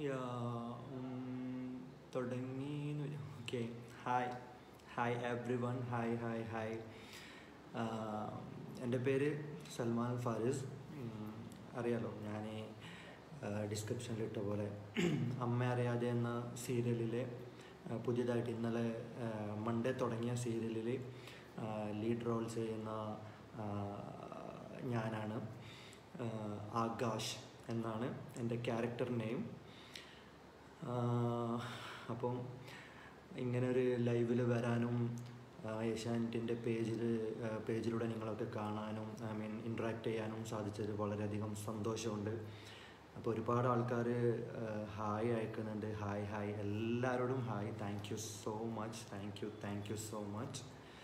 യാ തുടങ്ങി okay hi hi everyone hi hi hi എൻ്റെ പേര് സൽമാൻ ഫാരിസ് ഉം, അറിയാലോ ഞാൻ ഡിസ്ക്രിപ്ഷനിൽ ഇട്ട പോലെ അമ്മ അറിയാതെ എന്ന സീരിയലിലെ ആ, പുതിയതായിട്ട് ഇന്നലെ മൺഡേ തുടങ്ങിയ സീരിയലിൽ ലീഡ് റോൾ ചെയ്യുന്ന ആ, ഞാനാണ് ആ, ആകാശ് എന്നാണ് എൻ്റെ ക്യാരക്ടർ നെയിം അപ്പം ഇങ്ങനെ ഒരു ലൈവിൽ വരാനും ഏഷ്യാനെറ്റിൻ്റെ പേജിൽ പേജിലൂടെ നിങ്ങളൊക്കെ കാണാനും ഐ മീൻ ഇൻട്രാക്ട് ചെയ്യാനും സാധിച്ചത് വളരെയധികം സന്തോഷമുണ്ട് അപ്പോൾ ഒരുപാട് ആൾക്കാർ ഹായ് അയക്കുന്നുണ്ട് ഹായ് ഹായ് എല്ലാവരോടും hi thank you so much thank you thank you so much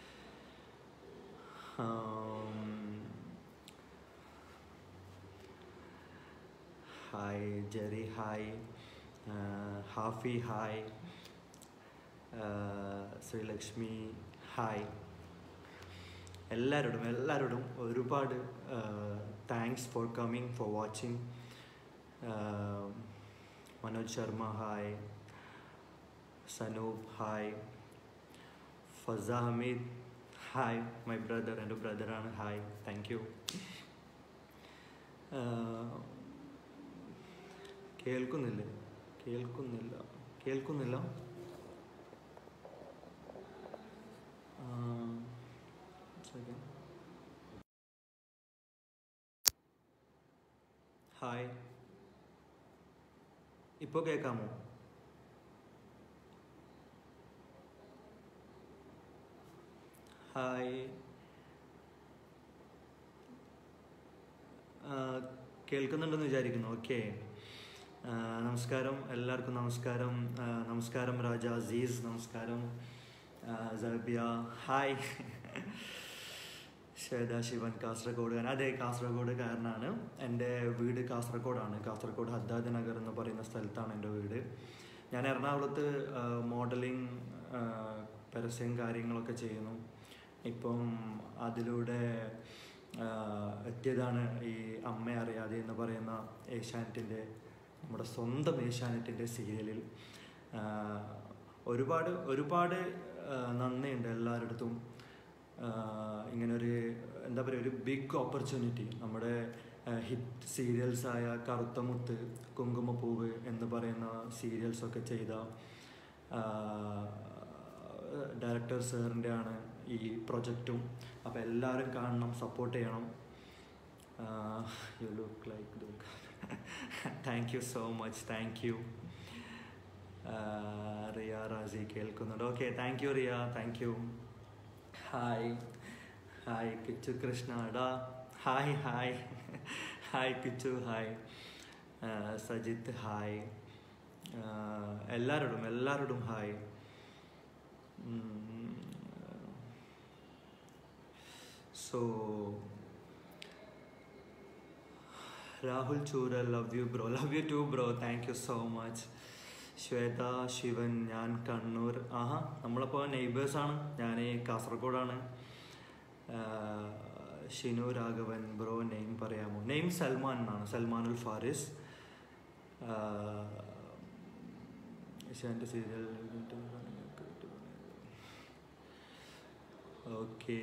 hi Jerry hi Hafi hi Sreelakshmi hi എല്ലാവരോടും എല്ലാവരോടും ഒരുപാട് thanks for coming for watching Manoj Sharma hi Sanoop hi Fasa Hameed hi my brother എൻ്റെ ബ്രദറാണ് ഹായ് താങ്ക് യു കേൾക്കുന്നില്ല കേൾക്കുന്നില്ല കേൾക്കുന്നില്ല ആ, second. ഹായ് ഇപ്പോൾ കേൾക്കാമോ ഹായ് ആ, കേൾക്കുന്നുണ്ടെന്ന് വിചാരിക്കുന്നു ഓക്കെ നമസ്കാരം എല്ലാവർക്കും നമസ്കാരം ആ, നമസ്കാരം രാജ അസീസ് നമസ്കാരം ആ, സബിയ ഹായ് ശ്വേത ശിവൻ കാസർഗോഡ് അതെ കാസർഗോഡുകാരനാണ് എൻ്റെ വീട് കാസർഗോഡാണ് കാസർഗോഡ് ഹദ്ദാദ് നഗർ എന്ന് പറയുന്ന സ്ഥലത്താണ് എൻ്റെ വീട് ഞാൻ എറണാകുളത്ത് മോഡലിംഗ് പരസ്യം കാര്യങ്ങളൊക്കെ ചെയ്യുന്നു ഇപ്പം അതിലൂടെ ആ, എത്തിയതാണ് ഈ അമ്മ അറിയാതെ എന്ന് പറയുന്ന ഏഷ്യാനെറ്റിൻ്റെ നമ്മുടെ സ്വന്തം ഏഷ്യാനെറ്റിൻ്റെ സീരിയലിൽ ആ, ഒരുപാട് ഒരുപാട് ആ, നന്ദിയുണ്ട് എല്ലാവരുടെ അടുത്തും ഇങ്ങനൊരു എന്താ പറയുക ഒരു ബിഗ് ഓപ്പർച്യൂണിറ്റി നമ്മുടെ ഹിറ്റ് സീരിയൽസായ കറുത്തമുത്ത് കുങ്കുമപ്പൂവ് എന്ന് പറയുന്ന സീരിയൽസൊക്കെ ചെയ്ത ഡയറക്ടർ സാറിൻ്റെ ആണ് ഈ പ്രൊജക്റ്റും അപ്പോൾ എല്ലാവരും കാണണം സപ്പോർട്ട് ചെയ്യണം യു ലുക്ക് ലൈക്ക് ദുഃഖ thank you so much thank you Riya Razi കേൾക്കുന്നുണ്ട് okay thank you Riya thank you hi hi Kichu Krishna ഡാ hi hi hi Kichu hi Sajith hi എല്ലാവരോടും എല്ലാവരോടും hi so Rahul Chooral love you bro love you too bro thank you so much Shweta Shivan ഞാൻ കണ്ണൂർ ആഹാ നമ്മളപ്പോൾ നെയ്ബേഴ്സാണ് ഞാൻ കാസർഗോഡാണ് ആഹ് ഷിനു രാഘവൻ ബ്രോ നെയിം പറയാമോ നെയിം സൽമാൻ എന്നാണ് സൽമാനുൽ ഫാരിസ് ഏഷ്യാൻ്റെ സീരിയൽ ഓക്കെ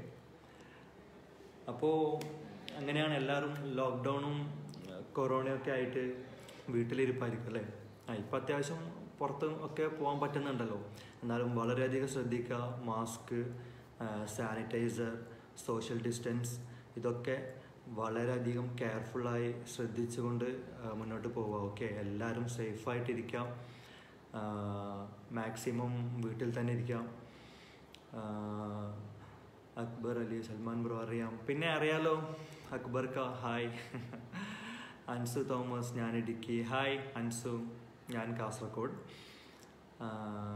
അപ്പോൾ അങ്ങനെയാണ് എല്ലാവരും ലോക്ക്ഡൗണും കൊറോണയൊക്കെ ആയിട്ട് വീട്ടിലിരിപ്പായിരിക്കും അല്ലേ ആ ഇപ്പം അത്യാവശ്യം പുറത്ത് ഒക്കെ പോകാൻ പറ്റുന്നുണ്ടല്ലോ എന്നാലും വളരെയധികം ശ്രദ്ധിക്കുക മാസ്ക് സാനിറ്റൈസർ സോഷ്യൽ ഡിസ്റ്റൻസ് ഇതൊക്കെ വളരെയധികം കെയർഫുള്ളായി ശ്രദ്ധിച്ചുകൊണ്ട് ആ, മുന്നോട്ട് പോവുക ഓക്കെ എല്ലാവരും സേഫായിട്ടിരിക്കാം മാക്സിമം വീട്ടിൽ തന്നെ ഇരിക്കാം ആ, അക്ബർ അലി സൽമാൻ ബ്രോ അറിയാം പിന്നെ അറിയാലോ അക്ബർ ക ഹായ് അൻസു തോമസ് ഞാൻ ഇടുക്കി ഹായ് അൻസു ഞാൻ കാസർഗോഡ് ആ,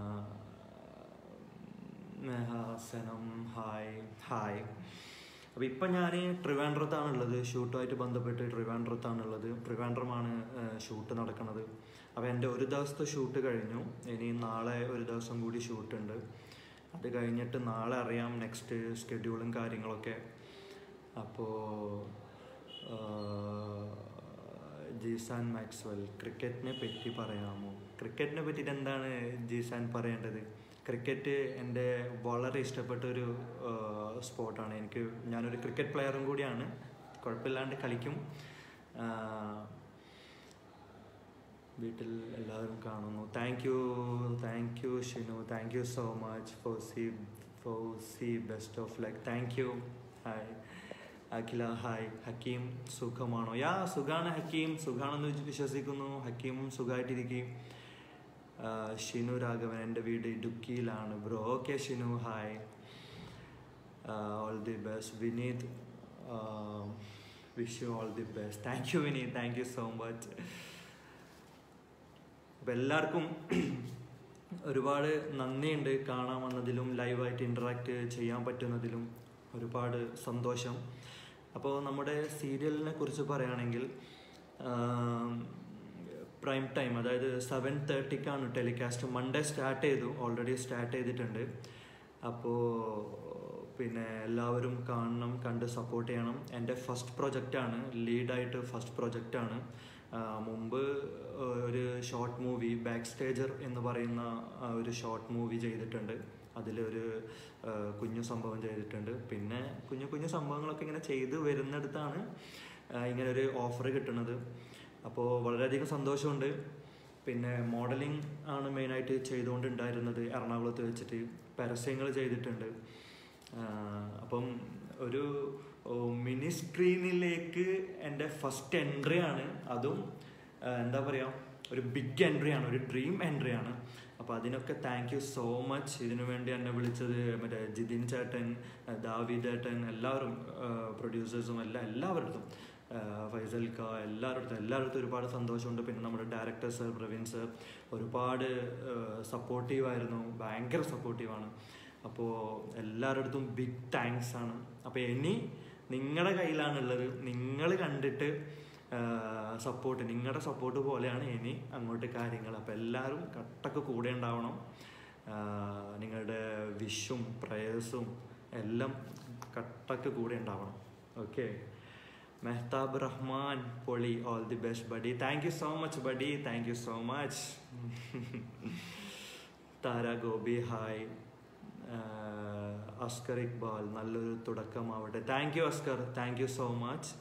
മെഹാസനം ഹായ് ഹായ് അപ്പോൾ ഇപ്പം ഞാൻ ട്രിവാൻഡ്രത്താണുള്ളത് ഷൂട്ടുമായിട്ട് ബന്ധപ്പെട്ട് ട്രിവാൻഡ്രത്താണുള്ളത് ട്രിവാൻഡ്രമാണ് ഷൂട്ട് നടക്കുന്നത് അപ്പോൾ എൻ്റെ ഒരു ദിവസത്തെ ഷൂട്ട് കഴിഞ്ഞു ഇനി നാളെ ഒരു ദിവസം കൂടി ഷൂട്ടുണ്ട് അത് കഴിഞ്ഞിട്ട് നാളെ അറിയാം നെക്സ്റ്റ് സ്കെഡ്യൂളും കാര്യങ്ങളൊക്കെ അപ്പോൾ ജീസാൻ മാക്സ്വൽ ക്രിക്കറ്റിനെ പറ്റി പറയാമോ ക്രിക്കറ്റിനെ പറ്റിയിട്ട് എന്താണ് ജീസാൻ പറയേണ്ടത് ക്രിക്കറ്റ് എൻ്റെ വളരെ ഇഷ്ടപ്പെട്ട ഒരു സ്പോർട്ടാണ് എനിക്ക് ഞാനൊരു ക്രിക്കറ്റ് പ്ലെയറും കൂടിയാണ് കുഴപ്പമില്ലാണ്ട് കളിക്കും ആ, വീട്ടിൽ എല്ലാവരും കാണുന്നു thank you thank you Shinu thank you so much for C for C best of luck thank you hi Akhila hi Hakeem സുഖമാണോ യാ സുഖാണ് ഹക്കീം സുഖാണെന്ന് വിശ്വസിക്കുന്നു ഹക്കീം സുഖമായിട്ടിരിക്കും ഷിനു രാഘവൻ എൻ്റെ വീട് ഇടുക്കിയിലാണ് bro okay Shinu hi all the best Vineeth wish you all the best thank you Vineeth thank you so much അപ്പം എല്ലാവർക്കും ഒരുപാട് നന്ദിയുണ്ട് കാണാൻ വന്നതിലും ലൈവായിട്ട് ഇൻറ്ററാക്ട് ചെയ്യാൻ പറ്റുന്നതിലും ഒരുപാട് സന്തോഷം അപ്പോൾ നമ്മുടെ സീരിയലിനെ കുറിച്ച് പറയുകയാണെങ്കിൽ പ്രൈം ടൈം അതായത് സെവൻ തേർട്ടിക്കാണ് ടെലികാസ്റ്റ് മൺഡേ സ്റ്റാർട്ട് ചെയ്തു ഓൾറെഡി സ്റ്റാർട്ട് ചെയ്തിട്ടുണ്ട് അപ്പോൾ പിന്നെ എല്ലാവരും കാണണം കണ്ട് സപ്പോർട്ട് ചെയ്യണം എൻ്റെ ഫസ്റ്റ് പ്രൊജക്റ്റാണ് ലീഡായിട്ട് ഫസ്റ്റ് പ്രൊജക്റ്റാണ് മുമ്പ് ഒരു ഷോർട്ട് മൂവി ബാക്ക് സ്റ്റേജർ എന്ന് പറയുന്ന ആ, ഒരു ഷോർട്ട് മൂവി ചെയ്തിട്ടുണ്ട് അതിലൊരു ആ, കുഞ്ഞു സംഭവം ചെയ്തിട്ടുണ്ട് പിന്നെ കുഞ്ഞു കുഞ്ഞു സംഭവങ്ങളൊക്കെ ഇങ്ങനെ ചെയ്ത് വരുന്നിടത്താണ് ആ, ഇങ്ങനെ ഒരു ഓഫർ കിട്ടുന്നത് അപ്പോൾ വളരെയധികം സന്തോഷമുണ്ട് പിന്നെ മോഡലിംഗ് ആണ് മെയിനായിട്ട് ചെയ്തുകൊണ്ടുണ്ടായിരുന്നത് എറണാകുളത്ത് വെച്ചിട്ട് പരസ്യങ്ങൾ ചെയ്തിട്ടുണ്ട് ആ, അപ്പം ഒരു ഓ, മിനി സ്ക്രീനിലേക്ക് എൻ്റെ ഫസ്റ്റ് എൻട്രി ആണ് അതും ആ, എന്താ പറയുക ഒരു ബിഗ് എൻട്രി ആണ് ഒരു ഡ്രീം എൻട്രി ആണ് അപ്പോൾ അതിനൊക്കെ താങ്ക് യു സോ മച്ച് ഇതിനു വേണ്ടി എന്നെ വിളിച്ചത് മറ്റേ ജിതിൻ ചേട്ടൻ ആ, ദാവീദ് ഏട്ടൻ എല്ലാവരും പ്രൊഡ്യൂസേഴ്സും എല്ലാം എല്ലാവരുടെ ഫൈസൽ ക എല്ലാവരുടെ എല്ലാവരുടെ ഒരുപാട് സന്തോഷമുണ്ട് പിന്നെ നമ്മുടെ ഡയറക്ടർ സർ പ്രവീൺ സർ ഒരുപാട് സപ്പോർട്ടീവായിരുന്നു ഭയങ്കര സപ്പോർട്ടീവാണ് അപ്പോൾ എല്ലാവരുടെ അടുത്തും ബിഗ് താങ്ക്സ് ആണ് അപ്പോൾ ഇനി നിങ്ങളുടെ കയ്യിലാണുള്ളത് നിങ്ങൾ കണ്ടിട്ട് സപ്പോർട്ട് നിങ്ങളുടെ സപ്പോർട്ട് പോലെയാണ് ഇനി അങ്ങോട്ട് കാര്യങ്ങൾ അപ്പോൾ എല്ലാവരും കട്ടക്ക് കൂടെ ഉണ്ടാവണം ആ, നിങ്ങളുടെ വിഷും പ്രയേഴ്സും എല്ലാം കട്ടക്ക് കൂടെ ഉണ്ടാവണം ഓക്കെ മെഹ്താബ് റഹ്മാൻ പൊളി all the best buddy thank you so much buddy thank you so much Thara Gopi hi Askar Iqbal നല്ലൊരു തുടക്കമാവട്ടെ thank you Askar thank you so much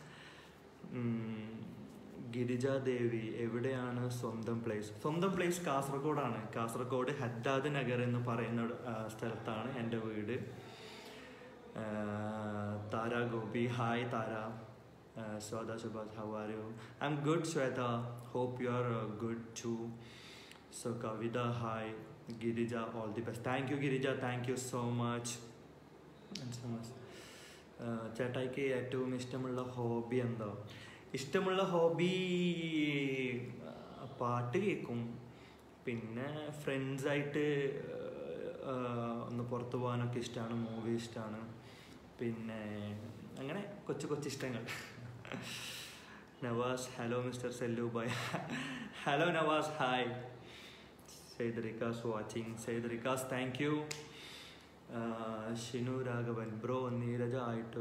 Girija Devi എവിടെയാണ് സ്വന്തം പ്ലേസ് സ്വന്തം പ്ലേസ് കാസർഗോഡാണ് കാസർഗോഡ് ഹദ്ദാദ് നഗർ എന്ന് പറയുന്ന ആ, സ്ഥലത്താണ് എൻ്റെ വീട് ആ, Thara Gopi hi Thara Swetha Subhash how are you I'm good Shwetha hope you are good too so Kavitha hi Girija all the best thank you Girija thank you so much so much ചേട്ടായിക്ക് ഏറ്റവും ഇഷ്ടമുള്ള ഹോബി എന്താ ഇഷ്ടമുള്ള ഹോബി പാട്ട് കേൾക്കും പിന്നെ ഫ്രണ്ട്സായിട്ട് ഒന്ന് പുറത്തു പോകാനൊക്കെ ഇഷ്ടമാണ് മൂവി ഇഷ്ടമാണ് പിന്നെ അങ്ങനെ കൊച്ചു കൊച്ചു ഇഷ്ടങ്ങൾ Navas hello mister Sellu Bhai hello Navas hi Syed Rikkas watching Syed Rikkas thank you Shinu Raghavan bro Neeraja ആയിട്ട്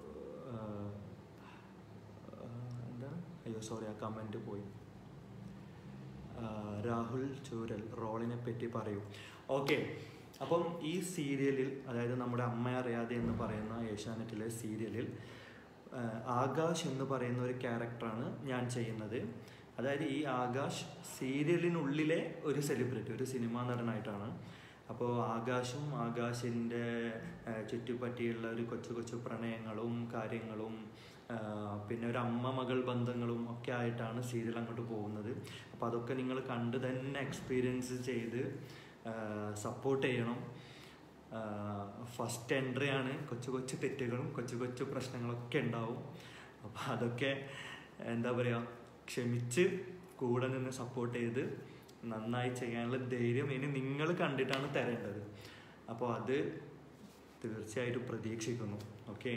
എന്താണ് അയ്യോ സോറി ആ കമൻറ്റ് പോയി ആ, രാഹുൽ ചൂരൽ റോളിനെ പറ്റി പറയൂ ഓക്കെ അപ്പം ഈ സീരിയലിൽ അതായത് നമ്മുടെ അമ്മ അറിയാതെ എന്ന് പറയുന്ന ഏഷ്യാനെറ്റിലെ സീരിയലിൽ ആ, ആകാശ് എന്ന് പറയുന്ന ഒരു ക്യാരക്ടറാണ് ഞാൻ ചെയ്യുന്നത് അതായത് ഈ ആകാശ് സീരിയലിനുള്ളിലെ ഒരു സെലിബ്രിറ്റി ഒരു സിനിമാ നടനായിട്ടാണ് അപ്പോൾ ആകാശും ആകാശിൻ്റെ ആ, ചുറ്റിപ്പറ്റിയുള്ള ഒരു കൊച്ചു കൊച്ചു പ്രണയങ്ങളും കാര്യങ്ങളും ആ, പിന്നെ ഒരു അമ്മ മകൾ ബന്ധങ്ങളും ഒക്കെ ആയിട്ടാണ് സീരിയൽ അങ്ങോട്ട് പോകുന്നത് അപ്പോൾ അതൊക്കെ നിങ്ങൾ കണ്ട് തന്നെ എക്സ്പീരിയൻസ് ചെയ്ത് സപ്പോർട്ട് ചെയ്യണം ഫസ്റ്റ് എൻട്രി ആണ് കൊച്ചു കൊച്ചു തെറ്റുകളും കൊച്ചു കൊച്ചു പ്രശ്നങ്ങളൊക്കെ ഉണ്ടാവും അപ്പോൾ അതൊക്കെ എന്താ പറയുക ക്ഷമിച്ച് കൂടെ നിന്ന് സപ്പോർട്ട് ചെയ്ത് നന്നായി ചെയ്യാനുള്ള ധൈര്യം ഇനി നിങ്ങൾ കണ്ടിട്ടാണ് തരേണ്ടത് അപ്പോൾ അത് തീർച്ചയായിട്ടും പ്രതീക്ഷിക്കുന്നു okay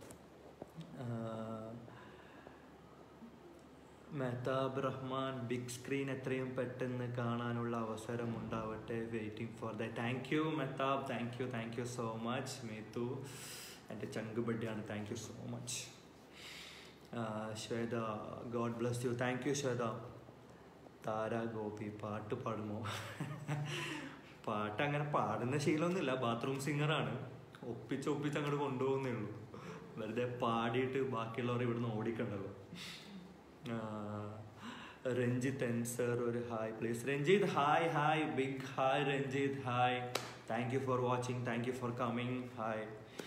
Mehtab Rahman big screen എത്രയും പെട്ടെന്ന് കാണാനുള്ള അവസരം ഉണ്ടാവട്ടെ waiting for the thank you Mehtab thank you thank you so much Methu എൻ്റെ ചങ്ക് ബഡിയാണ് thank you so much Shwetha God bless you thank you Shwetha Thara Gopi പാട്ട് പാടുമോ പാട്ട് അങ്ങനെ പാടുന്ന ശീലമൊന്നുമില്ല ബാത്റൂം സിംഗറാണ് ഒപ്പിച്ച് ഒപ്പിച്ച് അങ്ങോട്ട് കൊണ്ടുപോകുന്നേ ഉള്ളൂ വെറുതെ പാടിയിട്ട് ബാക്കിയുള്ളവർ ഇവിടുന്ന് ഓടിക്കണ്ടല്ലോ ആ, രഞ്ജിത്ത് എൻസർ ഒരു hi please Ranjith hi hi big hi Ranjith hi thank you for watching thank you for coming hi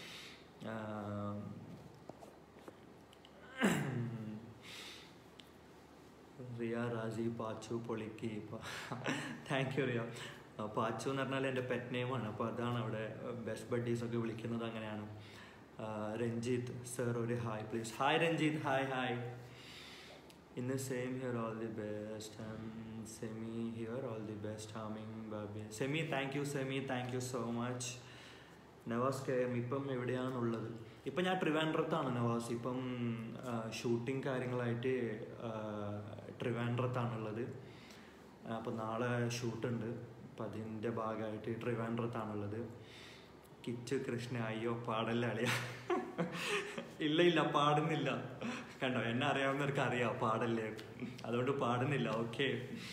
Riya Raji Pachu പൊളിക്ക് താങ്ക് യു റിയ ആ, പാച്ചു എന്ന് പറഞ്ഞാൽ എൻ്റെ പെറ്റ് നെയിമാണ് അപ്പോൾ അതാണ് അവിടെ ബെസ്റ്റ് ബഡ്ഡീസ് ഒക്കെ വിളിക്കുന്നത് അങ്ങനെയാണ് ആ, രഞ്ജിത്ത് സർ ഒരു hi please hi Ranjith hi hi ഇന്ന് same here all the best same here all the best ഹാമിങ് ബാബി Semi thank you Semi thank you so much Navas K M ഇപ്പം എവിടെയാണുള്ളത് ഇപ്പം ഞാൻ ട്രിവാൻഡ്രത്താണ് നവാസ് ഇപ്പം ഷൂട്ടിംഗ് കാര്യങ്ങളായിട്ട് ആ, ട്രിവാൻഡ്രത്താണുള്ളത് അപ്പം നാളെ ഷൂട്ടുണ്ട് അപ്പം അതിൻ്റെ ഭാഗമായിട്ട് ട്രിവാൻഡ്രത്താണുള്ളത് കിച്ചു കൃഷ്ണ അയ്യോ പാടല്ല അളിയ ഇല്ല ഇല്ല പാടുന്നില്ല കണ്ടോ എന്നെ അറിയാവുന്നവർക്ക് അറിയാം പാടല്ലേ അതുകൊണ്ട് പാടുന്നില്ല okay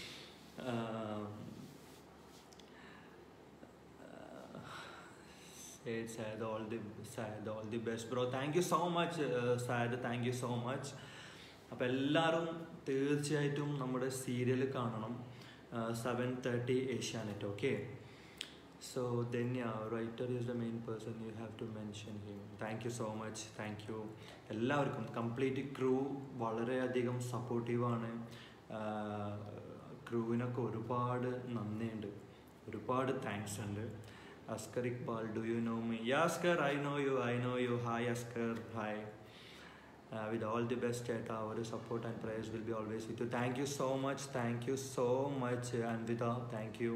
Said Syed, all the Syed, all the best, bro. Thank you so much, uh, Syed. Thank you so much. അപ്പോൾ എല്ലാവരും തീർച്ചയായിട്ടും നമ്മുടെ സീരിയൽ കാണണം seven thirty Asianet okay so then writer is the main person you have to mention him thank you so much thank you എല്ലാവർക്കും complete crew വളരെയധികം സപ്പോർട്ടീവാണ് ക്രൂവിനൊക്കെ ഒരുപാട് നന്ദിയുണ്ട് ഒരുപാട് താങ്ക്സ് ഉണ്ട് Askar Iqbal do you know me yeah Askar I know you I know you hi Askar hi uh, with all the best at our support and prayers will be always with you thank you so much thank you so much uh, anvita thank you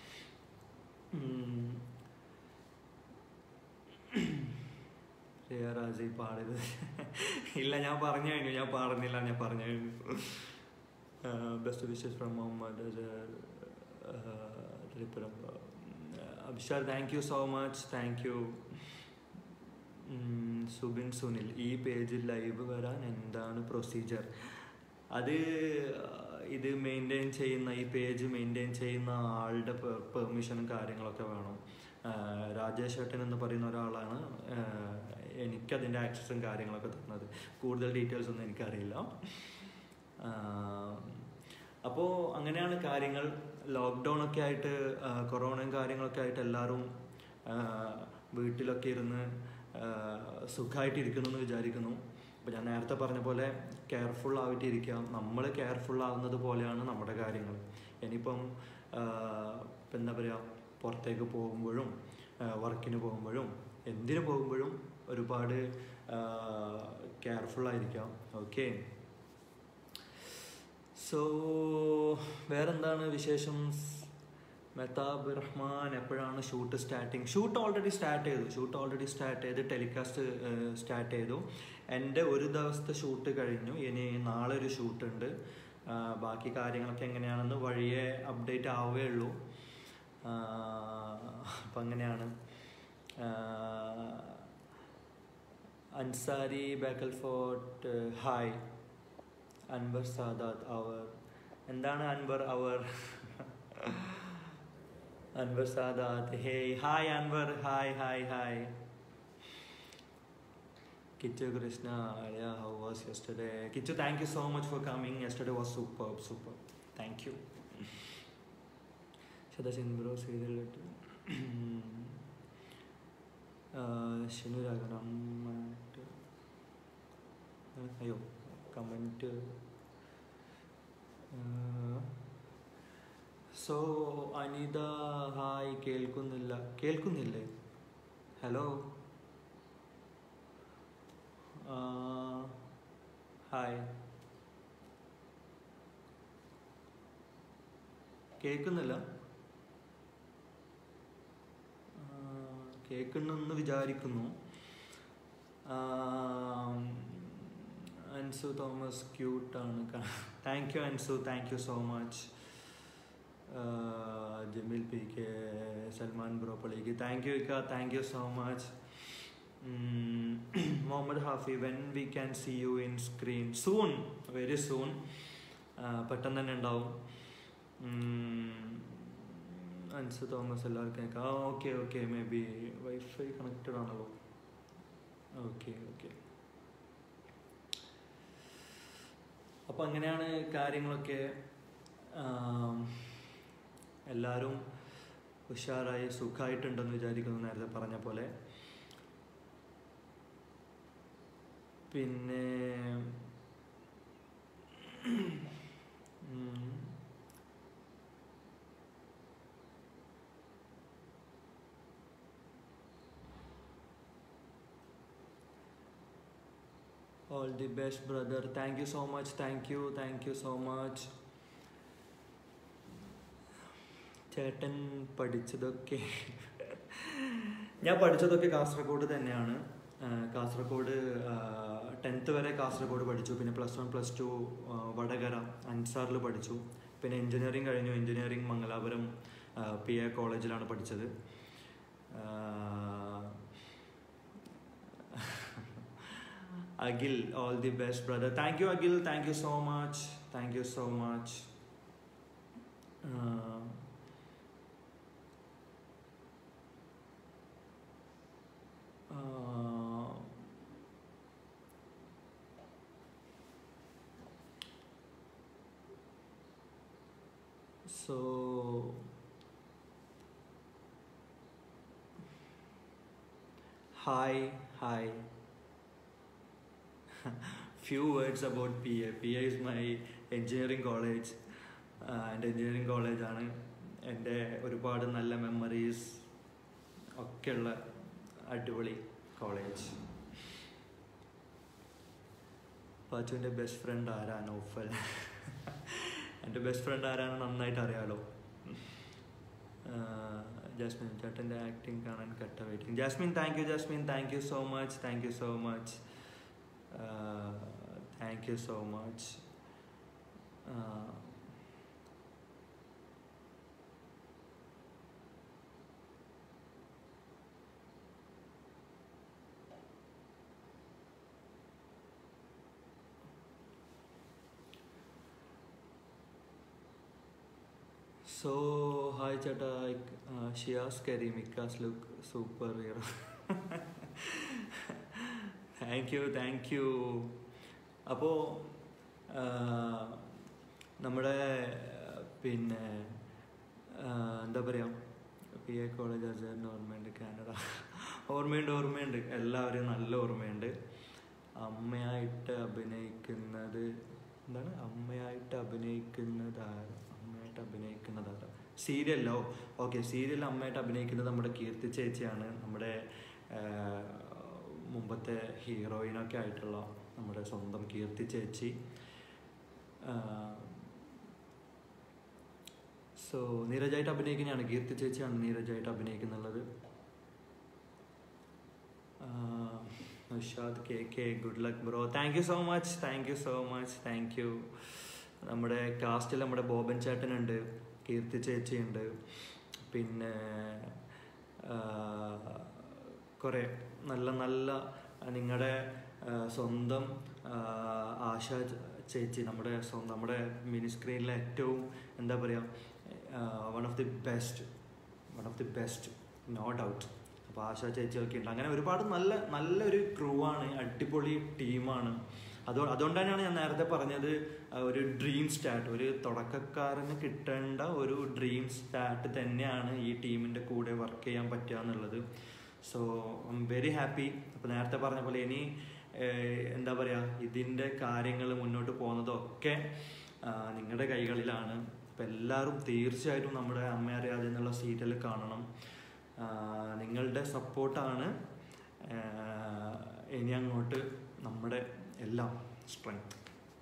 Mm. Riya Raji പാടരുത് ഇല്ല ഞാൻ പറഞ്ഞു കഴിഞ്ഞു ഞാൻ പാടുന്നില്ല ഞാൻ പറഞ്ഞു കഴിഞ്ഞു best wishes from Muhammad Thripuram Abhishar thank you so much thank you ഉം, സുബിൻ സുനിൽ ഈ പേജിൽ ലൈവ് വരാൻ എന്താണ് പ്രൊസീജിയർ അത് ആ, ഇത് മെയിൻറ്റെയിൻ ചെയ്യുന്ന ഈ പേജ് മെയിൻറ്റെയിൻ ചെയ്യുന്ന ആളുടെ പെർമിഷനും കാര്യങ്ങളൊക്കെ വേണം ആ, രാജേഷ് ഏട്ടൻ എന്ന് പറയുന്ന ഒരാളാണ് ആ, എനിക്കതിൻ്റെ ആക്സസും കാര്യങ്ങളൊക്കെ തന്നത് കൂടുതൽ ഡീറ്റെയിൽസ് ഒന്നും എനിക്കറിയില്ല അപ്പോൾ അങ്ങനെയാണ് കാര്യങ്ങൾ ലോക്ക്ഡൗൺ ഒക്കെ ആയിട്ട് ആ, കൊറോണയും കാര്യങ്ങളൊക്കെ ആയിട്ട് എല്ലാവരും ആ, വീട്ടിലൊക്കെ ഇരുന്ന് സുഖമായിട്ടിരിക്കുന്നു എന്ന് വിചാരിക്കുന്നു അപ്പോൾ ഞാൻ നേരത്തെ പറഞ്ഞ പോലെ കെയർഫുൾ ആയിട്ടിരിക്കുക നമ്മൾ കെയർഫുൾ ആവുന്നത് പോലെയാണ് നമ്മുടെ കാര്യങ്ങൾ ഇനിയിപ്പം ആ, ഇപ്പം എന്താ പറയുക പുറത്തേക്ക് പോകുമ്പോഴും വർക്കിന് പോകുമ്പോഴും എന്തിനു പോകുമ്പോഴും ഒരുപാട് കെയർഫുൾ ആയിരിക്കാം ഓക്കെ സോ വേറെന്താണ് വിശേഷം മെഹതാബ് റഹ്മാൻ എപ്പോഴാണ് shoot starting shoot already start ചെയ്തു ഷൂട്ട് ഓൾറെഡി സ്റ്റാർട്ട് ചെയ്ത് ടെലികാസ്റ്റ് സ്റ്റാർട്ട് ചെയ്തു എൻ്റെ ഒരു ദിവസത്തെ ഷൂട്ട് കഴിഞ്ഞു ഇനി നാളെ ഒരു ഷൂട്ട് ഉണ്ട് ആ, ബാക്കി കാര്യങ്ങളൊക്കെ എങ്ങനെയാണെന്ന് വഴിയെ അപ്ഡേറ്റ് ആവുകയേ ഉള്ളൂ അപ്പം അങ്ങനെയാണ് ആ, അൻസാരി ബേക്കൽ ഫോർട്ട് ഹായ് അൻവർ സാദാത്ത് അവർ എന്താണ് അൻവർ അവർ Anwar Sadath hey hi Anwar hi hi hi Kichu Krishna, yeah, how was yesterday? Kichu, thank you so much for coming. Yesterday was superb, superb. Thank you. Shadasin bro, serial it. uh, Shinu Ragaram. അയ്യോ comment so Anitha hi കേൾക്കുന്നില്ല കേൾക്കുന്നില്ലേ hello hi കേൾക്കുന്നില്ല ആ, കേൾക്കുന്നെന്ന് വിചാരിക്കുന്നു അൻസു തോമസ് ക്യൂട്ടാണ് thank you Ansu thank you so much Jameel P K Salman bro പള്ളിക്ക് thank you ഇക്ക thank you so much Muhammad Hafi when we can see you in screen soon very soon പെട്ടെന്ന് തന്നെ ഉണ്ടാവും ഉം, അൻസ് തോമസ് എല്ലാവർക്കും കേൾക്കാം ആ okay okay maybe wifi connected ആണല്ലോ ഓക്കെ ഓക്കെ അപ്പോൾ അങ്ങനെയാണ് കാര്യങ്ങളൊക്കെ ആം, എല്ലാവരും ഉഷാറായി സുഖമായിട്ടുണ്ടെന്ന് വിചാരിക്കുന്നു നേരത്തെ പറഞ്ഞ പോലെ പിന്നെ ഉം, all the best brother thank you so much thank you thank you so much ചേട്ടൻ പഠിച്ചതൊക്കെ ഞാൻ പഠിച്ചതൊക്കെ കാസർഗോഡ് തന്നെയാണ് ആ, കാസർഗോഡ് ടെൻത്ത് വരെ കാസർഗോഡ് പഠിച്ചു പിന്നെ plus one plus two Vadakara അൻസാറിൽ പഠിച്ചു പിന്നെ എഞ്ചിനീയറിംഗ് കഴിഞ്ഞു എഞ്ചിനീയറിംഗ് മംഗലാപുരം പി എ കോളേജിലാണ് പഠിച്ചത് ആ, Akhil all the best brother thank you Akhil thank you so much thank you so much so hi hi few words about PA. PA is my engineering college. എൻ്റെ engineering കോളേജാണ് എൻ്റെ ഒരുപാട് നല്ല memories ഒക്കെയുള്ള അടിപൊളി കോളേജ് പാച്ചുവിൻ്റെ ബെസ്റ്റ് ഫ്രണ്ട് ആരാ നൗഫൽ എൻ്റെ best friend ആരാണ് നന്നായിട്ട് അറിയാലോ ജാസ്മിൻ ചേട്ടൻ്റെ ആക്ടിങ് കാണാൻ കട്ട waiting Jasmine thank you Jasmine thank you so much thank you so much thank you so much so hi ചേട്ടാ ഷിയാസ് കരീം ഇക്കാസ് look super hero thank you thank you അപ്പോൾ നമ്മുടെ പിന്നെ ആ, എന്താ പറയുക പി എ കോളേജ് അജയറിൻ്റെ ഓർമ്മയുണ്ട് കാനഡ ഓർമ്മയുണ്ട് ഓർമ്മയുണ്ട് എല്ലാവരെയും നല്ല ഓർമ്മയുണ്ട് അമ്മയായിട്ട് അഭിനയിക്കുന്നത് എന്താണ് അമ്മയായിട്ട് അഭിനയിക്കുന്നത് ആര് അമ്മയായിട്ട് അഭിനയിക്കുന്നത് ആരാ സീരിയല്ലോ ഓക്കെ സീരിയൽ അമ്മയായിട്ട് അഭിനയിക്കുന്നത് നമ്മുടെ കീർത്തി ചേച്ചിയാണ് നമ്മുടെ ആ, മുമ്പത്തെ ഹീറോയിനൊക്കെ ആയിട്ടുള്ള നമ്മുടെ സ്വന്തം കീർത്തി ചേച്ചി സോ നീരജായിട്ട് അഭിനയിക്കുന്നതാണ് കീർത്തി ചേച്ചിയാണ് നീരജായിട്ട് അഭിനയിക്കുന്നുള്ളത് Noushad K K good luck bro thank you so much thank you so much thank you നമ്മുടെ കാസ്റ്റിൽ നമ്മുടെ ബോബൻ ചേട്ടനുണ്ട് കീർത്തി ചേച്ചിയുണ്ട് പിന്നെ കുറേ നല്ല നല്ല നിങ്ങളുടെ സ്വന്തം ആ, ആശ ചേച്ചി നമ്മുടെ സ്വന്തം നമ്മുടെ മിനി സ്ക്രീനിലെ ഏറ്റവും എന്താ പറയുക one of the best one of the best no doubt അപ്പോൾ ആശ ചേച്ചിയൊക്കെ ഉണ്ട് അങ്ങനെ ഒരുപാട് നല്ല നല്ലൊരു ക്രൂ ആണ് അടിപൊളി ടീമാണ് അതോ അതുകൊണ്ടാണ് ഞാൻ നേരത്തെ പറഞ്ഞത് ആ, ഒരു ഡ്രീം സ്റ്റാർട്ട് ഒരു തുടക്കക്കാരന് കിട്ടേണ്ട ഒരു ഡ്രീം സ്റ്റാർട്ട് തന്നെയാണ് ഈ ടീമിൻ്റെ കൂടെ വർക്ക് ചെയ്യാൻ പറ്റുക എന്നുള്ളത് so I'm very happy അപ്പോൾ നേരത്തെ പറഞ്ഞ പോലെ ഇനി ഏഹ്, എന്താ പറയുക ഇതിൻ്റെ കാര്യങ്ങൾ മുന്നോട്ട് പോകുന്നതൊക്കെ നിങ്ങളുടെ കൈകളിലാണ് അപ്പം എല്ലാവരും തീർച്ചയായിട്ടും നമ്മുടെ അമ്മ അറിയാതെ എന്നുള്ള സീരിയൽ കാണണം ആ, നിങ്ങളുടെ സപ്പോർട്ടാണ് ഇനി അങ്ങോട്ട് നമ്മുടെ എല്ലാം സ്ട്രെങ്ത്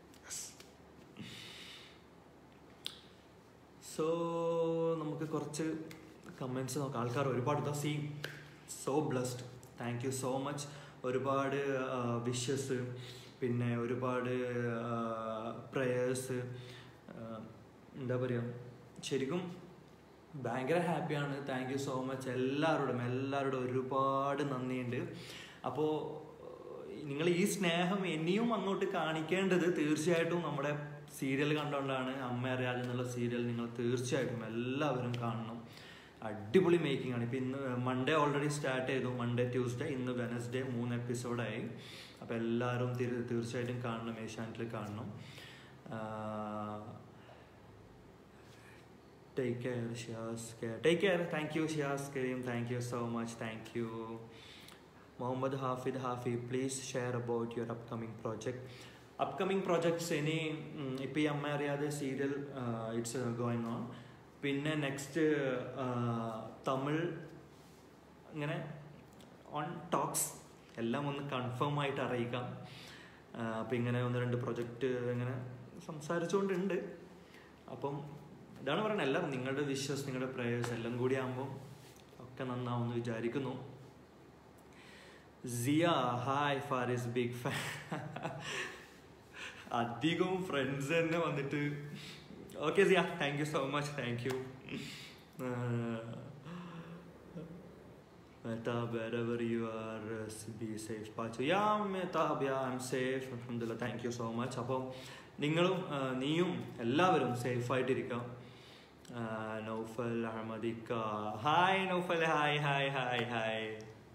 സോ നമുക്ക് കുറച്ച് കമൻസ് നോക്കാം ആൾക്കാർ ഒരുപാട് the see so blessed thank you so much ഒരുപാട് വിഷസ് പിന്നെ ഒരുപാട് പ്രേയേഴ്സ് എന്താ പറയുക ശരിക്കും ഭയങ്കര ഹാപ്പിയാണ് താങ്ക് യു സോ മച്ച് എല്ലാവരോടും എല്ലാവരോടും ഒരുപാട് നന്ദിയുണ്ട് അപ്പോൾ നിങ്ങൾ ഈ സ്നേഹം ഇനിയും അങ്ങോട്ട് കാണിക്കേണ്ടത് തീർച്ചയായിട്ടും നമ്മുടെ സീരിയൽ കണ്ടുകൊണ്ടാണ് അമ്മ അറിയാതെ എന്നുള്ള സീരിയൽ നിങ്ങൾ തീർച്ചയായിട്ടും എല്ലാവരും കാണണം അടിപൊളി മേക്കിംഗ് ആണ് ഇപ്പം ഇന്ന് മൺഡേ ഓൾറെഡി സ്റ്റാർട്ട് ചെയ്തു മൺഡേ ട്യൂസ്ഡേ ഇന്ന് വെനസ്ഡേ മൂന്ന് എപ്പിസോഡായി അപ്പോൾ എല്ലാവരും തീർ- തീർച്ചയായിട്ടും കാണണം ഏഷ്യാനെറ്റിൽ കാണണം take care Shiyas care take care thank you Shiyas Kareem thank you so much thank you Muhammad Hafid Hafi please share about your upcoming project upcoming projects ഇനി ഇപ്പം ഈ Amma Ariyathe serial it's going on പിന്നെ നെക്സ്റ്റ് തമിഴ് ഇങ്ങനെ ഓൺ ടോക്സ് എല്ലാം ഒന്ന് കൺഫേം ആയിട്ട് അറിയിക്കാം അപ്പം ഇങ്ങനെ ഒന്ന് രണ്ട് പ്രൊജക്റ്റ് ഇങ്ങനെ സംസാരിച്ചുകൊണ്ടുണ്ട് അപ്പം ഇതാണ് പറയുന്നത് എല്ലാം നിങ്ങളുടെ വിശ്വസ് നിങ്ങളുടെ പ്രേയേഴ്സ് എല്ലാം കൂടി ആകുമ്പോൾ ഒക്കെ നന്നാവുമെന്ന് വിചാരിക്കുന്നു Siya hi Faris big fan അധികവും ഫ്രണ്ട്സ് തന്നെ വന്നിട്ട് okay Siya thank you so much thank you Mehtab, wherever you are, uh, be safe. Pachu. Yeah, Mehtab, yeah, I'm safe. Alhamdulillah, thank you so much. അപ്പം നിങ്ങളും ആ, നീയും എല്ലാവരും സേഫ് ആയിട്ടിരിക്കാം ആ, നൗഫൽ അഹമ്മദിക്ക hi Noufal hi hi hi hi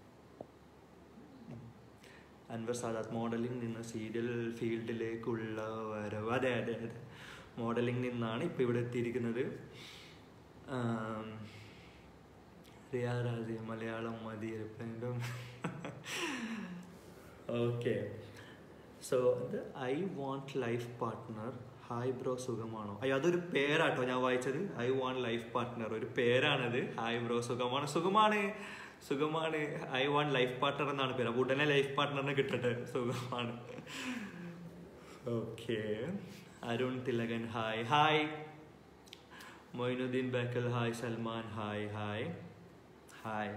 Anwar Sadath modeling നിന്ന് serial ഫീൽഡിലേക്കുള്ള വരവ് അതെ അതെ അതെ മോഡലിംഗ് നിന്നാണ് ഇപ്പം ഇവിടെ എത്തിയിരിക്കുന്നത് ആം, റിയ രാജി മലയാളം മതി വീണ്ടും ഓക്കെ സോ ഇത് I want life partner hi bro സുഖമാണോ അയ്യോ അതൊരു പേരാട്ടോ ഞാൻ വായിച്ചത് ഐ വാണ്ട് ലൈഫ് പാർട്ട്ണർ ഒരു പേരാണത് ഹായ് ബ്രോ സുഖമാണ് സുഖമാണ് സുഖമാണ് ഐ വാണ്ട് ലൈഫ് പാർട്ട്ണർ എന്നാണ് പേര് അപ്പോൾ ഉടനെ ലൈഫ് പാർട്ട്ണറിനെ കിട്ടട്ടെ സുഖമാണ് okay Arun Thilakan hi hi Moinuddin Bekal hi Salman hi hi hi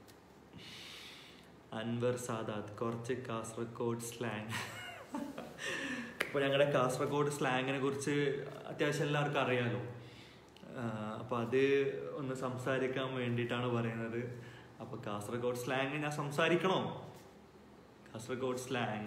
Anwar Sadath കുറച്ച് കാസർഗോഡ് സ്ലാങ് ഇപ്പോൾ ഞങ്ങളുടെ കാസർഗോഡ് സ്ലാങ്ങിനെ കുറിച്ച് അത്യാവശ്യം എല്ലാവർക്കും അറിയാലോ അപ്പോൾ അത് ഒന്ന് സംസാരിക്കാൻ വേണ്ടിയിട്ടാണ് പറയുന്നത് അപ്പോൾ കാസർഗോഡ് സ്ലാങ് ഞാൻ സംസാരിക്കണോ കാസർഗോഡ് സ്ലാങ്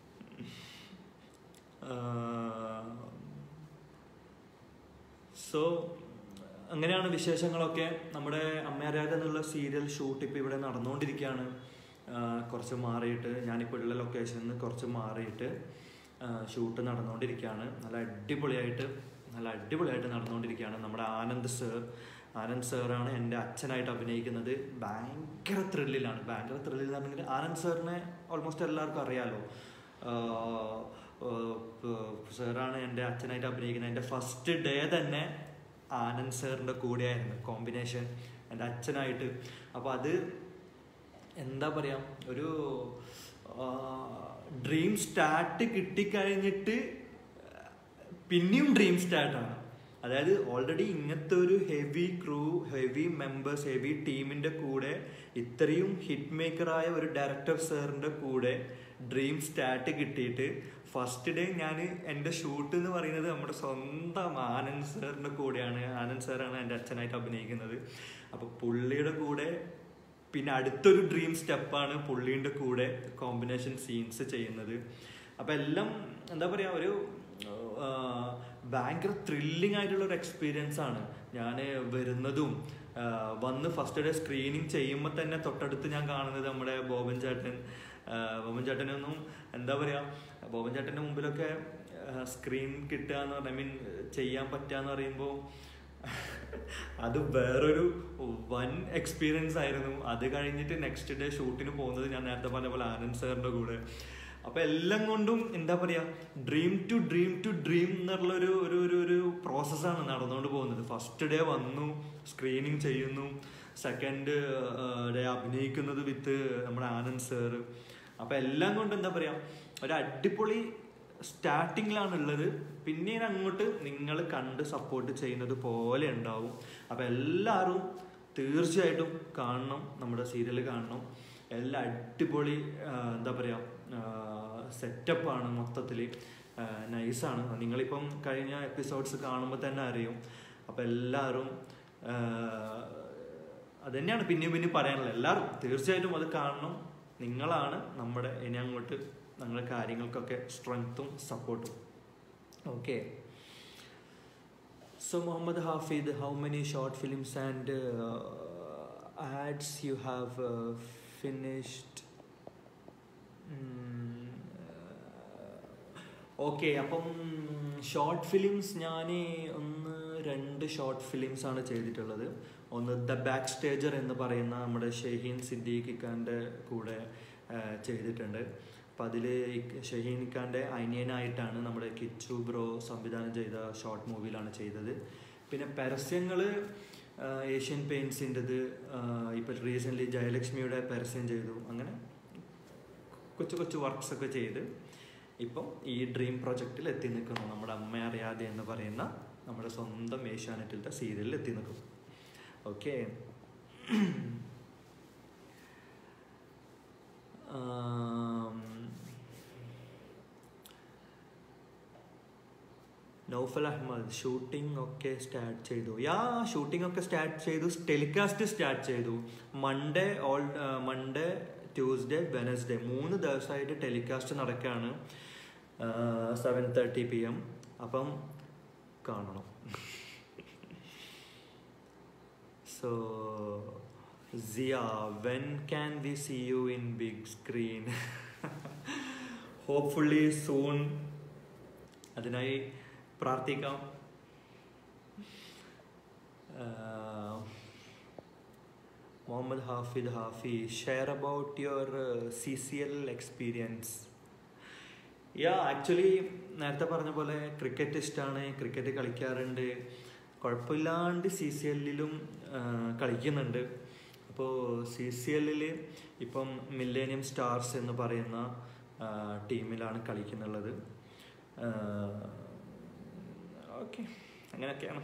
സോ അങ്ങനെയാണ് വിശേഷങ്ങളൊക്കെ നമ്മുടെ അമ്മ അറിയാതെ എന്നുള്ള സീരിയൽ ഷൂട്ട് ഇപ്പോൾ ഇവിടെ നടന്നുകൊണ്ടിരിക്കുകയാണ് ആ, കുറച്ച് മാറിയിട്ട് ഞാനിപ്പോൾ ഉള്ള ലൊക്കേഷനിൽ നിന്ന് കുറച്ച് മാറിയിട്ട് ഷൂട്ട് നടന്നുകൊണ്ടിരിക്കുകയാണ് നല്ല അടിപൊളിയായിട്ട് നല്ല അടിപൊളിയായിട്ട് നടന്നുകൊണ്ടിരിക്കുകയാണ് നമ്മുടെ ആനന്ദ് സർ ആനന്ദ് സാറാണ് എൻ്റെ അച്ഛനായിട്ട് അഭിനയിക്കുന്നത് ഭയങ്കര ത്രില്ലിലാണ് ഭയങ്കര ത്രില്ലിൽ എന്ന് പറഞ്ഞെങ്കിൽ ആനന്ദ് സാറിനെ ഓൾമോസ്റ്റ് എല്ലാവർക്കും അറിയാലോ സാറാണ് എൻ്റെ അച്ഛനായിട്ട് അഭിനയിക്കുന്നത് എൻ്റെ ഫസ്റ്റ് ഡേ തന്നെ ആനന്ദ് സാറിൻ്റെ കൂടെയായിരുന്നു കോമ്പിനേഷൻ എൻ്റെ അച്ഛനായിട്ട് അപ്പോൾ അത് എന്താ പറയുക ഒരു ഡ്രീം സ്റ്റാർട്ട് കിട്ടിക്കഴിഞ്ഞിട്ട് പിന്നെയും ഡ്രീം സ്റ്റാർട്ടാണ് അതായത് ഓൾറെഡി ഇങ്ങനത്തെ ഒരു heavy crew heavy members heavy ടീമിൻ്റെ കൂടെ ഇത്രയും ഹിറ്റ് മേക്കറായ ഒരു ഡയറക്ടർ സാറിൻ്റെ കൂടെ ഡ്രീം സ്റ്റാർട്ട് കിട്ടിയിട്ട് ഫസ്റ്റ് ഡേ ഞാൻ എൻ്റെ ഷൂട്ട് എന്ന് പറയുന്നത് നമ്മുടെ സ്വന്തം ആനന്ദ് സാറിൻ്റെ കൂടെയാണ് ആനന്ദ് സാറാണ് എൻ്റെ അച്ഛനായിട്ട് അഭിനയിക്കുന്നത് അപ്പോൾ പുള്ളിയുടെ കൂടെ പിന്നെ അടുത്തൊരു ഡ്രീം സ്റ്റെപ്പാണ് പുള്ളീൻ്റെ കൂടെ കോമ്പിനേഷൻ സീൻസ് ചെയ്യുന്നത് അപ്പം എല്ലാം എന്താ പറയുക ഒരു ആ, ഭയങ്കര ത്രില്ലിംഗ് ആയിട്ടുള്ള ഒരു എക്സ്പീരിയൻസ് ആണ് ഞാൻ വരുന്നതും ആ, വന്ന് ഫസ്റ്റ് ഡേ സ്ക്രീനിങ് ചെയ്യുമ്പോൾ തന്നെ തൊട്ടടുത്ത് ഞാൻ കാണുന്നത് നമ്മുടെ ബോബൻ ചേട്ടൻ ആ, ബോബൻ ചേട്ടനൊന്നും എന്താ പറയുക ബോബൻ ചേട്ടൻ്റെ മുമ്പിലൊക്കെ സ്ക്രീൻ കിട്ടുക എന്ന് പറഞ്ഞാൽ ഐ മീൻ ചെയ്യാൻ പറ്റുക എന്ന് പറയുമ്പോൾ അത് വേറൊരു വൻ എക്സ്പീരിയൻസ് ആയിരുന്നു അത് കഴിഞ്ഞിട്ട് നെക്സ്റ്റ് ഡേ ഷൂട്ടിന് പോകുന്നത് ഞാൻ നേരത്തെ പറഞ്ഞ പോലെ ആനന്ദ് സാറിന്റെ കൂടെ അപ്പൊ എല്ലാം കൊണ്ടും എന്താ പറയാ dream to dream to dream എന്നുള്ള ഒരു ഒരു ഒരു ഒരു പ്രോസസ്സാണ് നടന്നുകൊണ്ട് പോകുന്നത് ഫസ്റ്റ് ഡേ വന്നു സ്ക്രീനിങ് ചെയ്യുന്നു സെക്കൻഡ് ഡേ അഭിനയിക്കുന്നത് വിത്ത് നമ്മുടെ ആനന്ദ് സാറ് അപ്പൊ എല്ലാം കൊണ്ട് എന്താ പറയാ ഒരു അടിപൊളി സ്റ്റാർട്ടിങ്ങിലാണ് ഉള്ളത് പിന്നീട് അങ്ങോട്ട് നിങ്ങൾ കണ്ട് സപ്പോർട്ട് ചെയ്യുന്നത് പോലെ ഉണ്ടാവും അപ്പം എല്ലാവരും തീർച്ചയായിട്ടും കാണണം നമ്മുടെ സീരിയൽ കാണണം എല്ലാം അടിപൊളി ആ, എന്താ പറയുക സെറ്റപ്പാണ് മൊത്തത്തിൽ നൈസാണ് നിങ്ങളിപ്പം കഴിഞ്ഞ എപ്പിസോഡ്സ് കാണുമ്പോൾ തന്നെ അറിയും അപ്പം എല്ലാവരും അത് തന്നെയാണ് പിന്നെയും പിന്നെയും പറയാനുള്ളത് എല്ലാവരും തീർച്ചയായിട്ടും അത് കാണണം നിങ്ങളാണ് നമ്മുടെ ഇനി അങ്ങോട്ട് ഞങ്ങളുടെ കാര്യങ്ങൾക്കൊക്കെ സ്ട്രെങ്ത്തും സപ്പോർട്ടും okay so Muhammad Hafid how many short films and ads you have finished okay അപ്പം ഷോർട്ട് ഫിലിംസ് ഞാൻ ഒന്ന് രണ്ട് ഷോർട്ട് ഫിലിംസ് ആണ് ചെയ്തിട്ടുള്ളത് ഒന്ന് ദ ബാക്ക് സ്റ്റേജർ എന്ന് പറയുന്ന നമ്മുടെ ഷഹീൻ സിദ്ദീഖ് ഖാൻ്റെ കൂടെ ആ, ചെയ്തിട്ടുണ്ട് അപ്പം അതിൽ ഷഹീൻ ഖാൻ്റെ അനിയനായിട്ടാണ് നമ്മുടെ കിച്ചു ബ്രോ സംവിധാനം ചെയ്ത ഷോർട്ട് മൂവിയിലാണ് ചെയ്തത് പിന്നെ പരസ്യങ്ങൾ ഏഷ്യൻ പെയിൻസിൻ്റെത് ഇപ്പം റീസെൻ്റ്ലി ജയലക്ഷ്മിയുടെ പരസ്യം ചെയ്തു അങ്ങനെ കൊച്ചു കൊച്ചു വർക്ക്സ് ഒക്കെ ചെയ്ത് ഇപ്പം ഈ ഡ്രീം പ്രൊജക്റ്റിൽ എത്തി നിൽക്കുന്നു നമ്മുടെ അമ്മ അറിയാതെ എന്ന് പറയുന്ന നമ്മുടെ സ്വന്തം ഏഷ്യാനെറ്റിലത്തെ സീരിയലിൽ എത്തി നിൽക്കും ഓക്കെ നൗഫൽ അഹമ്മദ് ഷൂട്ടിംഗ് ഒക്കെ സ്റ്റാർട്ട് ചെയ്തു യാ ഷൂട്ടിംഗ് ഒക്കെ സ്റ്റാർട്ട് ചെയ്തു ടെലികാസ്റ്റ് സ്റ്റാർട്ട് ചെയ്തു Monday all Monday Tuesday Wednesday മൂന്ന് ദിവസമായിട്ട് ടെലികാസ്റ്റ് നടക്കുകയാണ് സെവൻ തേർട്ടി പി എം അപ്പം കാണണം so Siya when can we see you in big screen hopefully soon അതിനായി പ്രാർത്ഥിക്കാം Muhammad Hafid Hafi share about your C C L experience yeah actually നേരത്തെ പറഞ്ഞ പോലെ ക്രിക്കറ്റ് ഇഷ്ടമാണ് ക്രിക്കറ്റ് കളിക്കാറുണ്ട് കുഴപ്പമില്ലാണ്ട് സി സി എല്ലിലും കളിക്കുന്നുണ്ട് അപ്പോൾ സി സി എല്ലിൽ ഇപ്പം മില്ലേനിയം സ്റ്റാർസ് എന്ന് പറയുന്ന ആ, ടീമിലാണ് കളിക്കുന്നുള്ളത് ഓക്കെ അങ്ങനെയൊക്കെയാണ്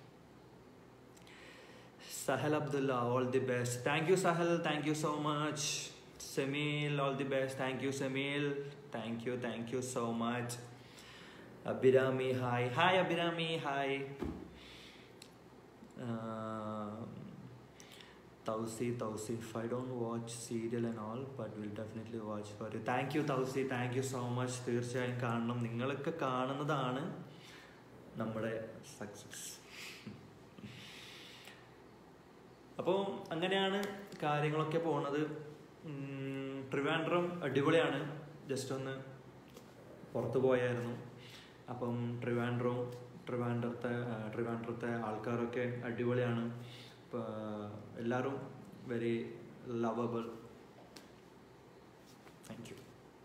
Sahal Abdulla all the best thank you Sahal thank you so much Semeel all the best thank you Semeel thank you thank you so much Abhirami hi hi Abhirami hi Tausi, Tausi, if I don't watch serial and all, but will definitely watch for you. Thank you, Tausi. Thank you so much. തീർച്ചയായും കാണണം നിങ്ങളൊക്കെ കാണുന്നതാണ് നമ്മുടെ success അപ്പോൾ അങ്ങനെയാണ് കാര്യങ്ങളൊക്കെ പോണത് ഉം, ട്രിവാൻഡ്രം അടിപൊളിയാണ് ജസ്റ്റ് ഒന്ന് പുറത്തു പോയായിരുന്നു അപ്പം ട്രിവാൻഡ്രവും ട്രിവാൻഡ്രത്തെ ആ, ട്രിവാൻഡ്രത്തെ ആൾക്കാരൊക്കെ അടിപൊളിയാണ് ഇപ്പം എല്ലാവരും very lovable thank you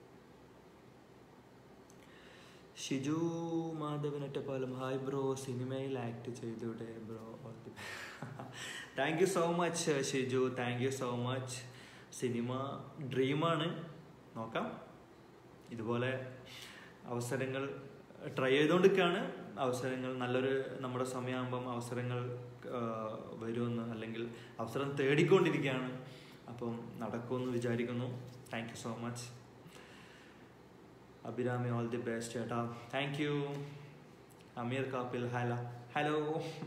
Shiju Madhavan Ottapalam hi bro സിനിമയിൽ ആക്ട് ചെയ്തൂടെ bro thank you so much Shiju thank you so much സിനിമ ഡ്രീമാണ് നോക്കാം ഇതുപോലെ അവസരങ്ങൾ ട്രൈ ചെയ്തുകൊണ്ടിരിക്കുകയാണ് അവസരങ്ങൾ നല്ലൊരു നമ്മുടെ സമയമാകുമ്പം അവസരങ്ങൾ ആ, വരുമെന്ന് അല്ലെങ്കിൽ അവസരം തേടിക്കൊണ്ടിരിക്കുകയാണ് അപ്പം നടക്കുമെന്ന് വിചാരിക്കുന്നു thank you so much Abhirami all the best ചേട്ടാ thank you Ameer Kappil hello hello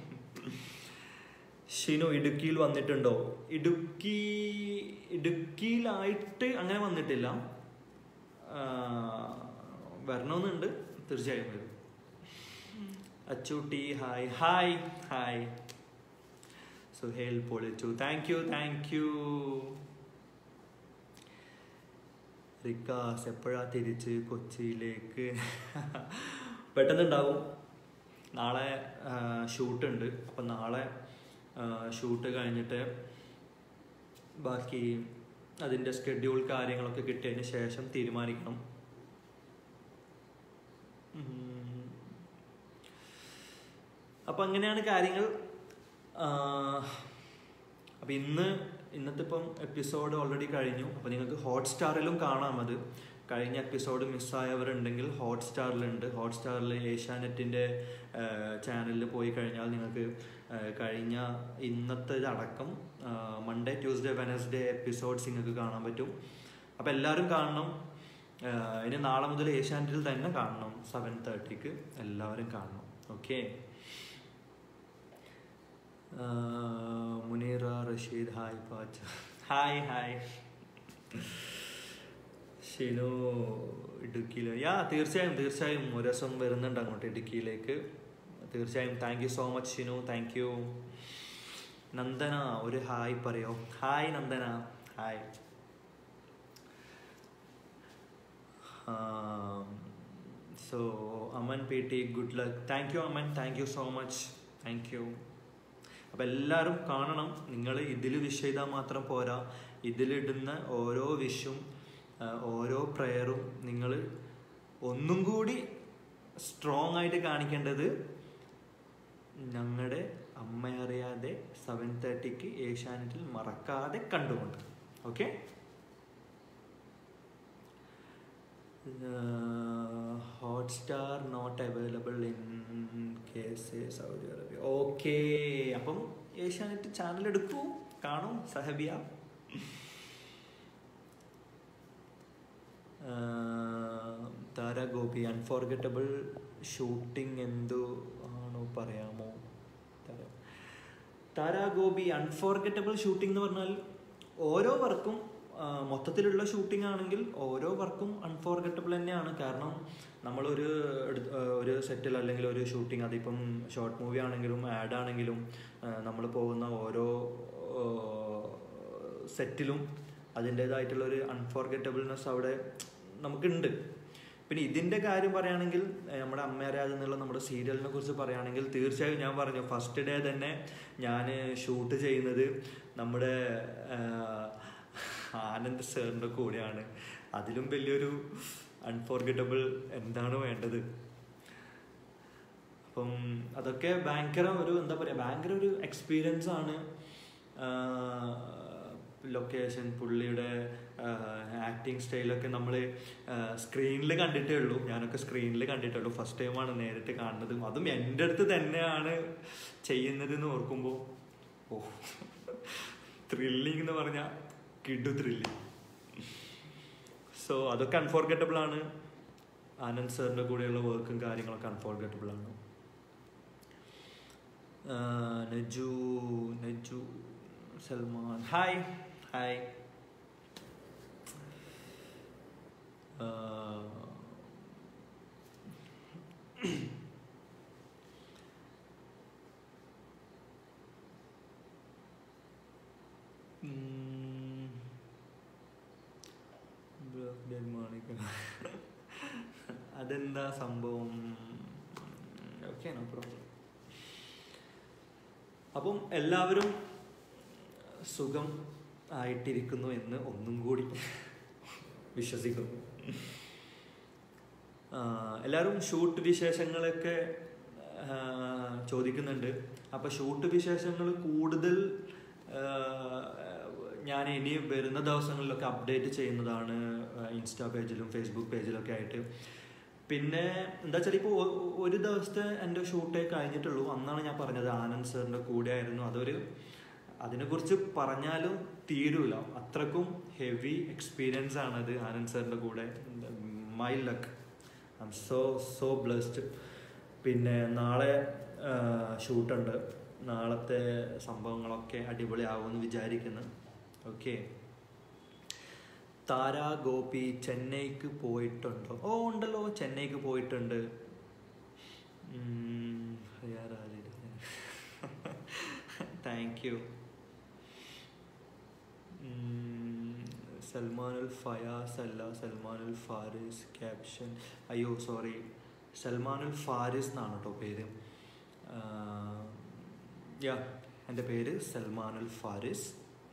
Shinu ഇടുക്കിയിൽ വന്നിട്ടുണ്ടോ ഇടുക്കി ഇടുക്കിയിലായിട്ട് അങ്ങനെ വന്നിട്ടില്ല ആ, വരണമെന്നുണ്ട് തീർച്ചയായും വരും Achootty hi hi hi Suhail പൊളിച്ചു thank you thank you Rikkas എപ്പോഴാ തിരിച്ച് കൊച്ചിയിലേക്ക് പെട്ടെന്നുണ്ടാവും നാളെ ഷൂട്ട് ഉണ്ട് അപ്പം നാളെ ഷൂട്ട് കഴിഞ്ഞിട്ട് ബാക്കി അതിൻ്റെ സ്കെഡ്യൂൾ കാര്യങ്ങളൊക്കെ കിട്ടിയതിന് ശേഷം തീരുമാനിക്കണം ഉം. അപ്പം അങ്ങനെയാണ് കാര്യങ്ങൾ അപ്പം ഇന്ന് ഇന്നത്തെ ഇപ്പം എപ്പിസോഡ് ഓൾറെഡി കഴിഞ്ഞു അപ്പം നിങ്ങൾക്ക് ഹോട്ട്സ്റ്റാറിലും കാണാം അത് കഴിഞ്ഞ എപ്പിസോഡ് മിസ്സായവരുണ്ടെങ്കിൽ ഹോട്ട്സ്റ്റാറിലുണ്ട് ഹോട്ട്സ്റ്റാറിൽ ഏഷ്യാനെറ്റിൻ്റെ ചാനലിൽ പോയി കഴിഞ്ഞാൽ നിങ്ങൾക്ക് ആ, കഴിഞ്ഞ ഇന്നത്തെ അടക്കം മൺഡേ ട്യൂസ്ഡേ വെനസ്ഡേ എപ്പിസോഡ്സ് നിങ്ങൾക്ക് കാണാൻ പറ്റും അപ്പം എല്ലാവരും കാണണം ആ, ഇനി നാളെ മുതൽ ഏഷ്യാനെറ്റിൽ തന്നെ കാണണം സെവൻ തേർട്ടിക്ക് എല്ലാവരും കാണണം ഓക്കെ Muneera Rasheed hi Pacha hi hi Shinu ഇടുക്കിയിൽ യാ തീർച്ചയായും തീർച്ചയായും ഒരു ദിവസം വരുന്നുണ്ട് അങ്ങോട്ട് ഇടുക്കിയിലേക്ക് തീർച്ചയായും thank you so much Shinu thank you Nandana ഒരു ഹായ് പറയോ hi Nandana hi so Aman P T good luck thank you Aman thank you so much thank you അപ്പം എല്ലാവരും കാണണം നിങ്ങൾ ഇതിൽ വിഷ് ചെയ്താൽ മാത്രം പോരാ ഇതിലിടുന്ന ഓരോ വിഷും ആ, ഓരോ പ്രയറും നിങ്ങൾ ഒന്നും കൂടി സ്ട്രോങ് ആയിട്ട് കാണിക്കേണ്ടത് ഞങ്ങളുടെ അമ്മയറിയാതെ സെവൻ തേർട്ടിക്ക് ഏഷ്യാനെറ്റിൽ മറക്കാതെ കണ്ടുകൊണ്ട് okay Hotstar not available in case Saudi Arabia okay അപ്പം ഏഷ്യാനെറ്റ് ചാനൽ എടുക്കൂ കാണും സഹബിയ താര ഗോപി അൺഫോർഗറ്റബിൾ ഷൂട്ടിംഗ് എന്തു ആണോ പറയാമോ താര- താര ഗോപി അൺഫോർഗറ്റബിൾ ഷൂട്ടിംഗ് എന്ന് പറഞ്ഞാൽ ഓരോ വർക്കും ആ, മൊത്തത്തിലുള്ള ഷൂട്ടിംഗ് ആണെങ്കിൽ ഓരോ വർക്കും അൺഫോർഗറ്റബിൾ തന്നെയാണ് കാരണം നമ്മളൊരു എടുത്ത്- ആ, ഒരു സെറ്റിൽ അല്ലെങ്കിൽ ഒരു ഷൂട്ടിംഗ് അതിപ്പം ഷോർട്ട് മൂവി ആണെങ്കിലും ആഡ് ആണെങ്കിലും നമ്മൾ പോകുന്ന ഓരോ ആ, സെറ്റിലും അതിൻ്റേതായിട്ടുള്ള ഒരു അൺഫോർഗറ്റബിൾനെസ് അവിടെ നമുക്കുണ്ട് പിന്നെ ഇതിൻ്റെ കാര്യം പറയുകയാണെങ്കിൽ ഏഹ് നമ്മുടെ അമ്മയറിയാതെ എന്നുള്ള നമ്മുടെ സീരിയലിനെ കുറിച്ച് പറയുകയാണെങ്കിൽ തീർച്ചയായും ഞാൻ പറഞ്ഞു ഫസ്റ്റ് ഡേ തന്നെ ഞാൻ ഷൂട്ട് ചെയ്യുന്നത് നമ്മുടെ ആഹ്, ആനന്ദ് സാറിൻ്റെ കൂടെയാണ് അതിലും വലിയൊരു അൺഫോർഗറ്റബിൾ എന്താണ് വേണ്ടത് അപ്പം അതൊക്കെ ഭയങ്കര ഒരു എന്താ പറയുക ഭയങ്കര ഒരു എക്സ്പീരിയൻസ് ആണ് ലൊക്കേഷൻ പുള്ളിയുടെ ആക്ടിങ് സ്റ്റൈലൊക്കെ നമ്മൾ സ്ക്രീനിൽ കണ്ടിട്ടേ ഉള്ളൂ ഞാനൊക്കെ സ്ക്രീനിൽ കണ്ടിട്ടേ ഉള്ളൂ ഫസ്റ്റ് ടൈമാണ് നേരിട്ട് കാണുന്നത് അതും എൻ്റെ അടുത്ത് തന്നെയാണ് ചെയ്യുന്നത് എന്ന് ഓർക്കുമ്പോൾ ഓ ത്രില്ലിംഗ് എന്ന് പറഞ്ഞാൽ കിഡു ത്രില്ലിംഗ് സോ അതൊക്കെ അൺഫോർഗറ്റബിൾ ആണ് ആനന്ദ് സാറിൻ്റെ കൂടെയുള്ള വർക്കും കാര്യങ്ങളൊക്കെ അൺഫോർഗറ്റബിൾ ആണ് ആ, നജു നജു സൽമാൻ ഹായ് ഹായ് ആ, ഉം. ബ്ലോക്ക് ഡെൽമാണിക്ക അതെന്താ സംഭവം ഓക്കെ നോ പ്രോബ്ലം അപ്പം എല്ലാവരും സുഖം ആയിട്ടിരിക്കുന്നു എന്ന് ഒന്നും കൂടി വിശ്വസിക്കുന്നു ആ, എല്ലാവരും ഷൂട്ട് വിശേഷങ്ങളൊക്കെ ആ, ചോദിക്കുന്നുണ്ട് അപ്പം ഷൂട്ട് വിശേഷങ്ങൾ കൂടുതൽ ആ, ഞാൻ ഇനി വരുന്ന ദിവസങ്ങളിലൊക്കെ അപ്ഡേറ്റ് ചെയ്യുന്നതാണ് ഇൻസ്റ്റാ പേജിലും ഫേസ്ബുക്ക് പേജിലൊക്കെ ആയിട്ട് പിന്നെ എന്താ വെച്ചാൽ ഇപ്പോൾ ഒരു ദിവസത്തെ എൻ്റെ ഷൂട്ടേ കഴിഞ്ഞിട്ടുള്ളൂ അന്നാണ് ഞാൻ പറഞ്ഞത് ആനന്ദ് സാറിൻ്റെ കൂടെ ആയിരുന്നു അതൊരു അതിനെക്കുറിച്ച് പറഞ്ഞാലും തീരൂല അത്രക്കും ഹെവി എക്സ്പീരിയൻസ് ആണത് ആനന്ദ് സാറിൻ്റെ കൂടെ my luck I am so so blessed പിന്നെ നാളെ ഷൂട്ടുണ്ട് നാളത്തെ സംഭവങ്ങളൊക്കെ അടിപൊളിയാവുമെന്ന് വിചാരിക്കുന്നു ഓക്കെ താര ഗോപി ചെന്നൈക്ക് പോയിട്ടുണ്ടോ ഓ ഉണ്ടല്ലോ ചെന്നൈക്ക് പോയിട്ടുണ്ട് താങ്ക് യു സൽമാനുൽ ഫയാസ് അല്ല സൽമാനുൽ ഫാരിസ് ക്യാപ്ഷൻ അയ്യോ സോറി സൽമാനുൽ ഫാരിസ് എന്നാണ് കേട്ടോ പേര് യാ എൻ്റെ പേര് സൽമാനുൽ ഫാരിസ്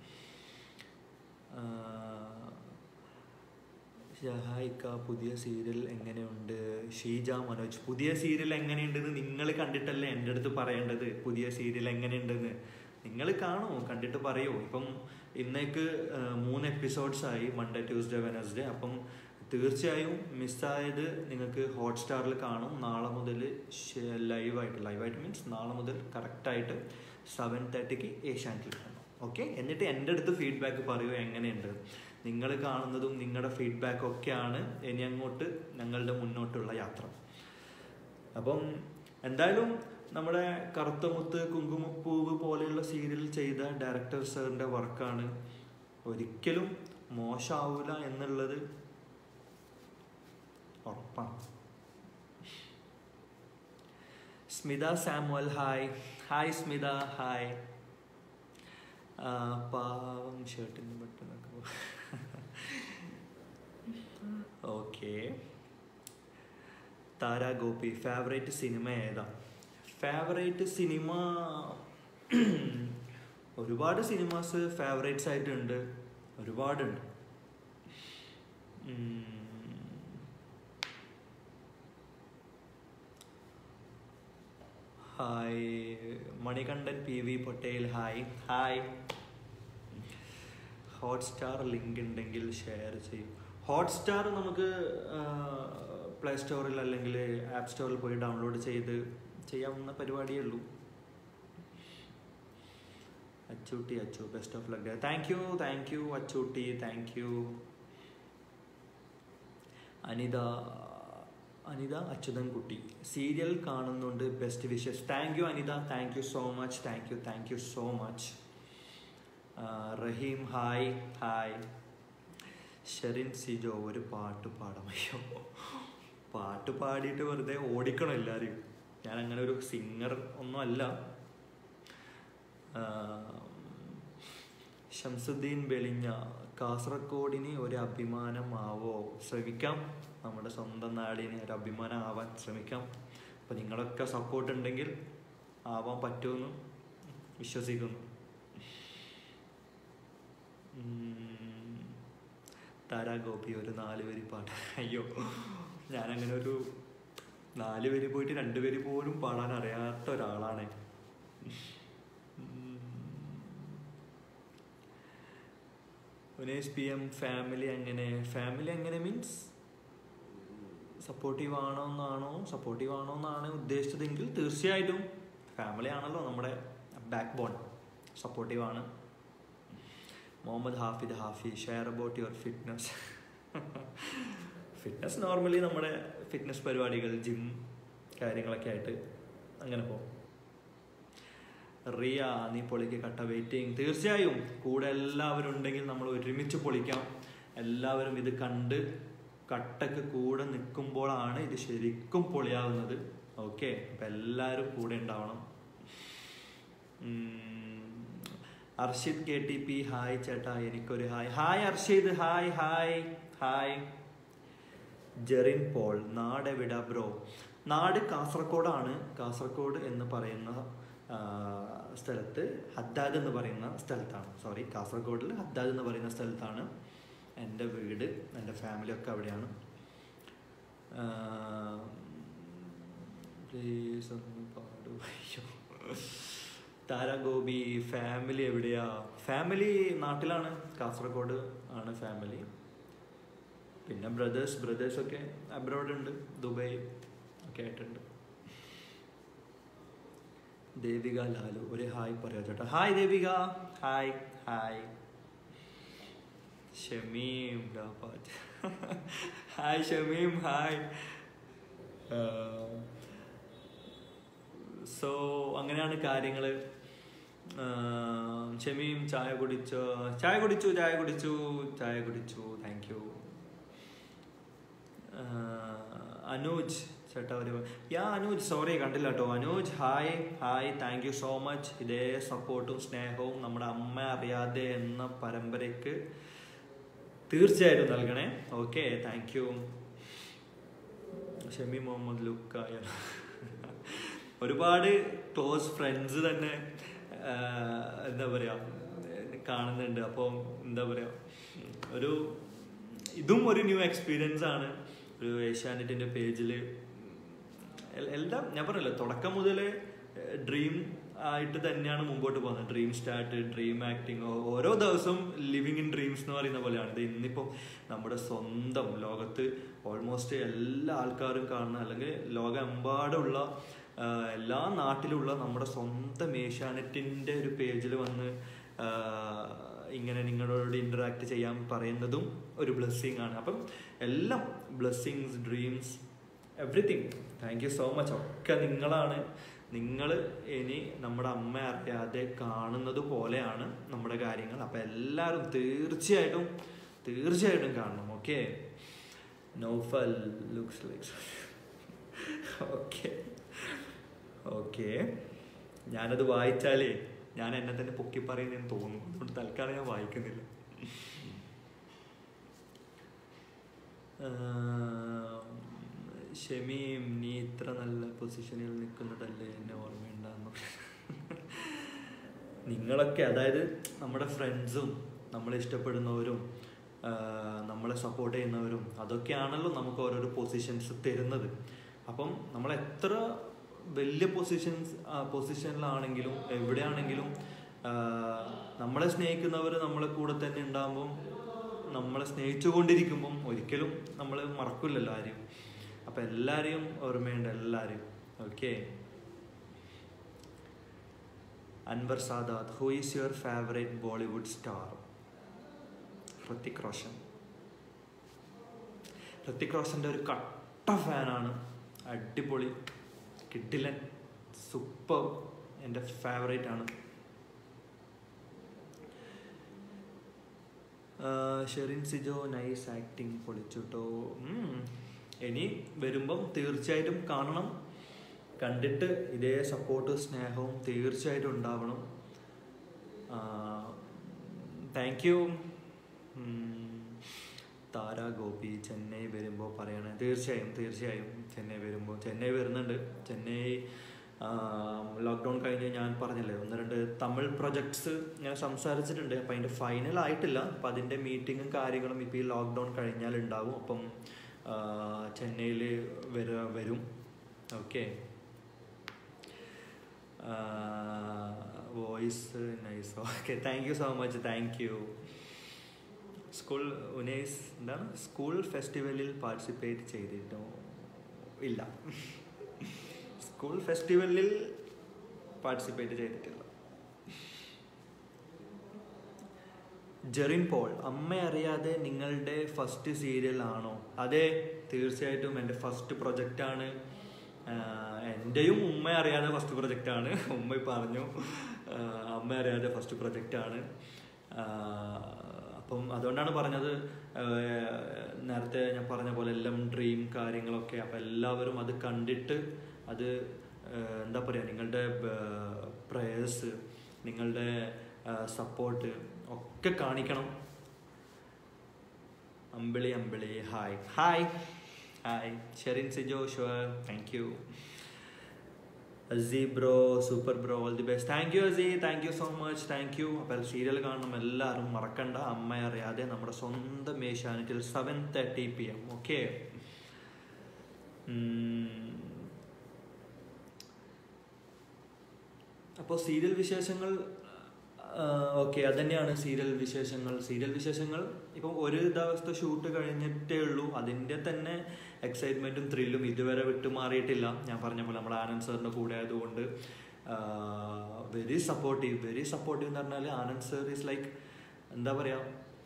ഷഹായിക്ക പുതിയ സീരിയൽ എങ്ങനെയുണ്ട് ഷീജ മനോജ് പുതിയ സീരിയൽ എങ്ങനെയുണ്ടെന്ന് നിങ്ങൾ കണ്ടിട്ടല്ലേ എൻ്റെ അടുത്ത് പറയേണ്ടത് പുതിയ സീരിയൽ എങ്ങനെയുണ്ടെന്ന് നിങ്ങൾ കാണൂ കണ്ടിട്ട് പറയൂ ഇപ്പം ഇന്നേക്ക് ആ, മൂന്ന് എപ്പിസോഡ്സ് ആയി മൺഡേ ട്യൂസ്ഡേ വെനസ്ഡേ അപ്പം തീർച്ചയായും മിസ്സായത് നിങ്ങൾക്ക് ഹോട്ട്സ്റ്റാറിൽ കാണും നാളെ മുതൽ ലൈവായിട്ട് ലൈവായിട്ട് മീൻസ് നാളെ മുതൽ കറക്റ്റായിട്ട് സെവൻ തേർട്ടിക്ക് ഏഷ്യാനെറ്റിൽ കാണും ഓക്കെ എന്നിട്ട് എൻ്റെ അടുത്ത് ഫീഡ്ബാക്ക് പറയൂ എങ്ങനെയുണ്ട് നിങ്ങൾ കാണുന്നതും നിങ്ങളുടെ ഫീഡ്ബാക്ക് ഒക്കെയാണ് ഇനി അങ്ങോട്ട് ഞങ്ങളുടെ മുന്നോട്ടുള്ള യാത്ര അപ്പം എന്തായാലും നമ്മുടെ കറുത്തമുത്ത് കുങ്കുമപ്പൂവ് പോലെയുള്ള സീരിയൽ ചെയ്ത ഡയറക്ടർ സാറിൻ്റെ വർക്കാണ് ഒരിക്കലും മോശമാവില്ല എന്നുള്ളത് ഉറപ്പാണ് Smitha Samuel hi hi Smitha hi ആ, പാവം ഷർട്ടിന് ബട്ടണൊക്കെ okay Tara Gopi favourite cinema ഏതാ ഫേവറേറ്റ് സിനിമ ഒരുപാട് സിനിമാസ് ഫേവറേറ്റ്സ് ആയിട്ടുണ്ട് ഒരുപാടുണ്ട് ഉം. Hi Manikandan P V Patel hi hi Hotstar link ഉണ്ടെങ്കിൽ ഷെയർ ചെയ്യും ഹോട്ട്സ്റ്റാർ നമുക്ക് പ്ലേ സ്റ്റോറിൽ അല്ലെങ്കിൽ ആപ്പ് സ്റ്റോറിൽ പോയി ഡൗൺലോഡ് ചെയ്ത് ചെയ്യാവുന്ന പരിപാടിയേ ഉള്ളൂ Achootty Achu best of luck thank you thank you Achootty thank you Anitha Anitha Achuthankutty serial കാണുന്നുണ്ട് best wishes thank you Anitha thank you so much thank you thank you so much Raheem hi hi Sherin Sijo ഒരു പാട്ട് പാടാം അയ്യോ പാട്ട് പാടിയിട്ട് വെറുതെ ഓടിക്കണം എല്ലാവരും ഞാൻ അങ്ങനെ ഒരു സിംഗർ ഒന്നും അല്ല ആം, ഷംസുദ്ദീൻ വെളിഞ്ഞ കാസർഗോഡിന് ഒരു അഭിമാനമാവോ ശ്രമിക്കാം നമ്മുടെ സ്വന്തം നാടിന് ഒരു അഭിമാനം ആവാൻ ശ്രമിക്കാം അപ്പം നിങ്ങളൊക്കെ സപ്പോർട്ട് ഉണ്ടെങ്കിൽ ആവാൻ പറ്റുമെന്ന് വിശ്വസിക്കുന്നു ഉം. താരാ ഗോപി ഒരു നാല് വരി പാട്ട് അയ്യോ ഞാനങ്ങനെ ഒരു നാല് പേര് പോയിട്ട് രണ്ട് പേര് പോലും പാടാൻ അറിയാത്ത ഒരാളാണ് ഉനേഷ് പി എം ഫാമിലി എങ്ങനെ ഫാമിലി എങ്ങനെ മീൻസ് സപ്പോർട്ടീവ് ആണോ എന്നാണോ സപ്പോർട്ടീവ് ആണോ എന്നാണ് ഉദ്ദേശിച്ചതെങ്കിൽ തീർച്ചയായിട്ടും ഫാമിലി ആണല്ലോ നമ്മുടെ ബാക്ക് ബോൺ സപ്പോർട്ടീവ് ആണ് Muhammad Hafid Hafi share about your fitness fitness normally നമ്മുടെ ഫിറ്റ്നസ് പരിപാടികൾ ജിം കാര്യങ്ങളൊക്കെ ആയിട്ട് അങ്ങനെ പോകും റിയ നീ പൊളിക്ക് കട്ട വെയിറ്റിംഗ് തീർച്ചയായും കൂടെ എല്ലാവരും ഉണ്ടെങ്കിൽ നമ്മൾ ഒരുമിച്ച് പൊളിക്കാം എല്ലാവരും ഇത് കണ്ട് കട്ടക്ക് കൂടെ നിൽക്കുമ്പോഴാണ് ഇത് ശരിക്കും പൊളിയാവുന്നത് ഓക്കെ അപ്പം എല്ലാവരും കൂടെ ഉണ്ടാവണം ഉം. Arshid K T P hi ചേട്ടാ എനിക്കൊരു hi hi Arshid hi hi hi Jerin Paul നാട് എവിട ബ്രോ നാട് കാസർഗോഡാണ് കാസർഗോഡ് എന്ന് പറയുന്ന ആ, സ്ഥലത്ത് ഹദ്ദാദ് എന്ന് പറയുന്ന സ്ഥലത്താണ് സോറി കാസർഗോഡിൽ ഹദ്ദാദ് എന്ന് പറയുന്ന സ്ഥലത്താണ് എൻ്റെ വീട് എൻ്റെ ഫാമിലി ഒക്കെ അവിടെയാണ് പ്ലീസ് ഒന്ന് പാടൂ അയ്യോ താരാ ഗോപി ഫാമിലി എവിടെയാ ഫാമിലി നാട്ടിലാണ് കാസർഗോഡ് ആണ് ഫാമിലി പിന്നെ ബ്രദേഴ്സ് ബ്രദേഴ്സ് ഒക്കെ അബ്രോഡ് ഉണ്ട് ദുബായ് ഒക്കെ ആയിട്ടുണ്ട് ദേവിക ലാലു ഒരു ഹായ് പറയാ ചേട്ടാ hi Devika hi hi Shameem രാപാറ്റ് ഹായ് ഷമീം ഹായ് സോ അങ്ങനെയാണ് കാര്യങ്ങൾ ഷമീം ചായ കുടിച്ചോ ചായ കുടിച്ചു ചായ കുടിച്ചു ചായ കുടിച്ചു താങ്ക് യു അനൂജ് ചേട്ടാ ഒരു യാ അനൂജ് സോറി കണ്ടില്ല കേട്ടോ Anuj hi hi thank you so much ഇതേ സപ്പോർട്ടും സ്നേഹവും നമ്മുടെ അമ്മ അറിയാതെ എന്ന പരമ്പരയ്ക്ക് തീർച്ചയായിട്ടും നൽകണേ okay thank you Shami Muhammad ലുക്കായ ഒരുപാട് ക്ലോസ് ഫ്രണ്ട്സ് തന്നെ ആ, എന്താ പറയാ കാണുന്നുണ്ട് അപ്പം എന്താ പറയാ ഒരു ഇതും ഒരു ന്യൂ എക്സ്പീരിയൻസ് ആണ് ഒരു ഏഷ്യാനെറ്റിന്റെ പേജിൽ എല്ലാം ഞാൻ പറഞ്ഞല്ലോ തുടക്കം മുതൽ ഡ്രീം ആയിട്ട് തന്നെയാണ് മുമ്പോട്ട് പോകുന്നത് ഡ്രീം സ്റ്റാർട്ട് ഡ്രീം ആക്ടിങ് ഓരോ ദിവസവും ലിവിങ് ഇൻ ഡ്രീംസ് എന്ന് പറയുന്ന പോലെയാണ് ഇത് ഇന്നിപ്പോൾ നമ്മുടെ സ്വന്തം ലോകത്ത് ഓൾമോസ്റ്റ് എല്ലാ ആൾക്കാരും കാണുന്ന അല്ലെങ്കിൽ ലോകമെമ്പാടുള്ള ആ, എല്ലാ നാട്ടിലുള്ള നമ്മുടെ സ്വന്തം ഏഷ്യാനെറ്റിൻ്റെ ഒരു പേജിൽ വന്ന് ആ, ഇങ്ങനെ നിങ്ങളോട് ഇൻറ്ററാക്ട് ചെയ്യാൻ പറയുന്നതും ഒരു ബ്ലെസ്സിങ് ആണ് അപ്പം എല്ലാം blessings dreams everything thank you so much ഒക്കെ നിങ്ങളാണ് നിങ്ങൾ ഇനി നമ്മുടെ അമ്മ അറിയാതെ കാണുന്നത് പോലെയാണ് നമ്മുടെ കാര്യങ്ങൾ അപ്പം എല്ലാവരും തീർച്ചയായിട്ടും തീർച്ചയായിട്ടും കാണണം okay Noufal looks likes okay okay ഞാനത് വായിച്ചാലേ ഞാൻ എന്നെ തന്നെ പൊക്കി പറയുന്നതെന്ന് തോന്നുന്നു അതുകൊണ്ട് തൽക്കാലം ഞാൻ വായിക്കുന്നില്ല ആം, ഷമീം നീ ഇത്ര നല്ല പൊസിഷനിൽ നിൽക്കുന്നതല്ലേ എന്നെ ഓർമ്മയുണ്ടാകുന്നു നിങ്ങളൊക്കെ അതായത് നമ്മുടെ ഫ്രണ്ട്സും നമ്മളെ ഇഷ്ടപ്പെടുന്നവരും ആ, നമ്മളെ സപ്പോർട്ട് ചെയ്യുന്നവരും അതൊക്കെയാണല്ലോ നമുക്ക് ഓരോരോ പൊസിഷൻസ് തരുന്നത് അപ്പം നമ്മൾ എത്ര വലിയ പൊസിഷൻസ് പൊസിഷനിലാണെങ്കിലും എവിടെയാണെങ്കിലും ആ, നമ്മളെ സ്നേഹിക്കുന്നവർ നമ്മളെ കൂടെ തന്നെ ഉണ്ടാകുമ്പം നമ്മളെ സ്നേഹിച്ചുകൊണ്ടിരിക്കുമ്പം ഒരിക്കലും നമ്മൾ മറക്കില്ലല്ലോ ആരെയും അപ്പം എല്ലാവരെയും ഓർമ്മയുണ്ട് എല്ലാവരെയും okay Anwar Sadath who is your favourite Bollywood star Hrithik Roshan Hrithik റോഷൻ്റെ ഒരു കട്ട ഫാനാണ് അടിപൊളി കിഡിലൻ സൂപ്പർ എൻ്റെ ഫേവറേറ്റ് ആണ് ആഹ് ഷെറിൻ സിജോ നൈസ് ആക്ടിങ് പൊളിച്ചുട്ടോ ഉം. ഇനി വരുമ്പം തീർച്ചയായിട്ടും കാണണം കണ്ടിട്ട് ഇതേ സപ്പോർട്ട് സ്നേഹവും തീർച്ചയായിട്ടും ഉണ്ടാവണം താങ്ക് യു താര ഗോപി ചെന്നൈ വരുമ്പോൾ പറയണേ തീർച്ചയായും തീർച്ചയായും ചെന്നൈ വരുമ്പോൾ ചെന്നൈ വരുന്നുണ്ട് ചെന്നൈ ലോക്ക്ഡൗൺ കഴിഞ്ഞ് ഞാൻ പറഞ്ഞില്ലേ ഒന്ന് രണ്ട് തമിഴ് പ്രൊജക്ട്സ് ഞാൻ സംസാരിച്ചിട്ടുണ്ട് അപ്പം അതിൻ്റെ ഫൈനൽ ആയിട്ടില്ല അപ്പം അതിൻ്റെ മീറ്റിങ്ങും കാര്യങ്ങളും ഇപ്പോൾ ഈ ലോക്ക്ഡൗൺ കഴിഞ്ഞാൽ ഉണ്ടാവും അപ്പം ചെന്നൈയിൽ വര വരും okay voice nice okay thank you so much thank you school Unais എന്താണ് സ്കൂൾ ഫെസ്റ്റിവലിൽ പാർട്ടിസിപ്പേറ്റ് ചെയ്തിട്ടോ ഇല്ല സ്കൂൾ ഫെസ്റ്റിവലിൽ പാർട്ടിസിപ്പേറ്റ് ചെയ്തിട്ടില്ല ജെറിൻ പോൾ അമ്മ അറിയാതെ നിങ്ങളുടെ ഫസ്റ്റ് സീരിയൽ ആണോ അതെ തീർച്ചയായിട്ടും എൻ്റെ ഫസ്റ്റ് പ്രൊജക്റ്റാണ് എൻ്റെയും ഉമ്മ അറിയാതെ ഫസ്റ്റ് പ്രൊജക്റ്റാണ് ഉമ്മ പറഞ്ഞു ആഹ് അമ്മ അറിയാതെ ഫസ്റ്റ് പ്രൊജക്റ്റാണ് അപ്പം അതുകൊണ്ടാണ് പറഞ്ഞത് ആഹ് നേരത്തെ ഞാൻ പറഞ്ഞ പോലെ എല്ലാം ഡ്രീം കാര്യങ്ങളൊക്കെ അപ്പം എല്ലാവരും അത് കണ്ടിട്ട് അത് ആഹ് എന്താ പറയുക നിങ്ങളുടെ പ്രേയേഴ്സ് നിങ്ങളുടെ സപ്പോർട്ട് ഒക്കെ കാണിക്കണം Ambili Ambili hi hi hi Sherin Sijo sure thank you Asi bro super bro all the best thank you Asi thank you so much thank you അപ്പോൾ സീരിയൽ കാണണം എല്ലാവരും മറക്കണ്ട അമ്മ അറിയാതെ നമ്മുടെ സ്വന്തം ഏഷ്യാനെറ്റിൽ seven thirty P M okay അപ്പോൾ സീരിയൽ വിശേഷങ്ങൾ ഓക്കെ അതന്നെയാണ് സീരിയൽ വിശേഷങ്ങൾ സീരിയൽ വിശേഷങ്ങൾ ഇപ്പം ഒരു ദിവസത്തെ ഷൂട്ട് കഴിഞ്ഞിട്ടേ ഉള്ളൂ അതിൻ്റെ തന്നെ എക്സൈറ്റ്മെൻറ്റും ത്രില്ലും ഇതുവരെ വിട്ടുമാറിയിട്ടില്ല ഞാൻ പറഞ്ഞ പോലെ നമ്മുടെ ആനന്ദ് സാറിൻ്റെ കൂടെ ആയതുകൊണ്ട് വെരി സപ്പോർട്ടീവ് വെരി സപ്പോർട്ടീവ് എന്ന് പറഞ്ഞാൽ ആനന്ദ് സർ ഈസ് ലൈക്ക് എന്താ പറയുക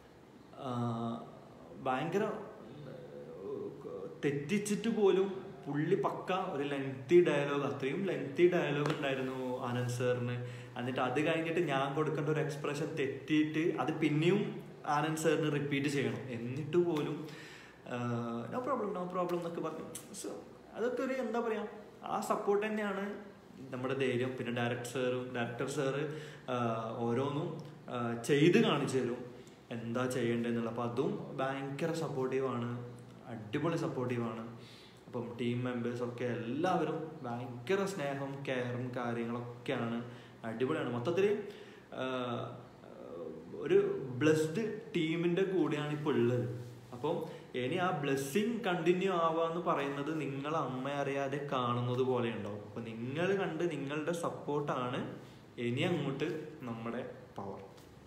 ഭയങ്കര തെറ്റിച്ചിട്ട് പോലും പുള്ളി പക്ക ഒരു ലെങ്തി ഡയലോഗ് അത്രയും ലെങ്തി ഡയലോഗ് ഉണ്ടായിരുന്നു ആനന്ദ് സാറിന് എന്നിട്ട് അത് കഴിഞ്ഞിട്ട് ഞാൻ കൊടുക്കേണ്ട ഒരു എക്സ്പ്രഷൻ തെറ്റിയിട്ട് അത് പിന്നെയും ആനന്ദ് സാറിന് റിപ്പീറ്റ് ചെയ്യണം എന്നിട്ട് പോലും നോ പ്രോബ്ലം നോ പ്രോബ്ലം എന്നൊക്കെ പറഞ്ഞു സോ അതൊക്കെ ഒരു എന്താ പറയുക ആ സപ്പോർട്ട് തന്നെയാണ് നമ്മുടെ ധൈര്യം പിന്നെ ഡയറക്ടർ സാറും ഡയറക്ടർ സാറ് ഓരോന്നും ചെയ്ത് കാണിച്ചു തരും എന്താ ചെയ്യേണ്ടതെന്നുള്ള അപ്പം അതും ഭയങ്കര സപ്പോർട്ടീവാണ് അടിപൊളി സപ്പോർട്ടീവാണ് അപ്പം ടീം മെമ്പേഴ്സൊക്കെ എല്ലാവരും ഭയങ്കര സ്നേഹം കെയറും കാര്യങ്ങളൊക്കെയാണ് അടിപൊളിയാണ് മൊത്തത്തിൽ ഒരു ബ്ലെസ്ഡ് ടീമിൻ്റെ കൂടെയാണ് ഇപ്പോൾ ഉള്ളത് അപ്പം ഇനി ആ ബ്ലെസ്സിങ് കണ്ടിന്യൂ ആവാന്ന് പറയുന്നത് നിങ്ങൾ അമ്മ അറിയാതെ കാണുന്നത് പോലെ ഉണ്ടാവും അപ്പം നിങ്ങൾ കണ്ട് നിങ്ങളുടെ സപ്പോർട്ടാണ് ഇനി അങ്ങോട്ട് നമ്മുടെ പവർ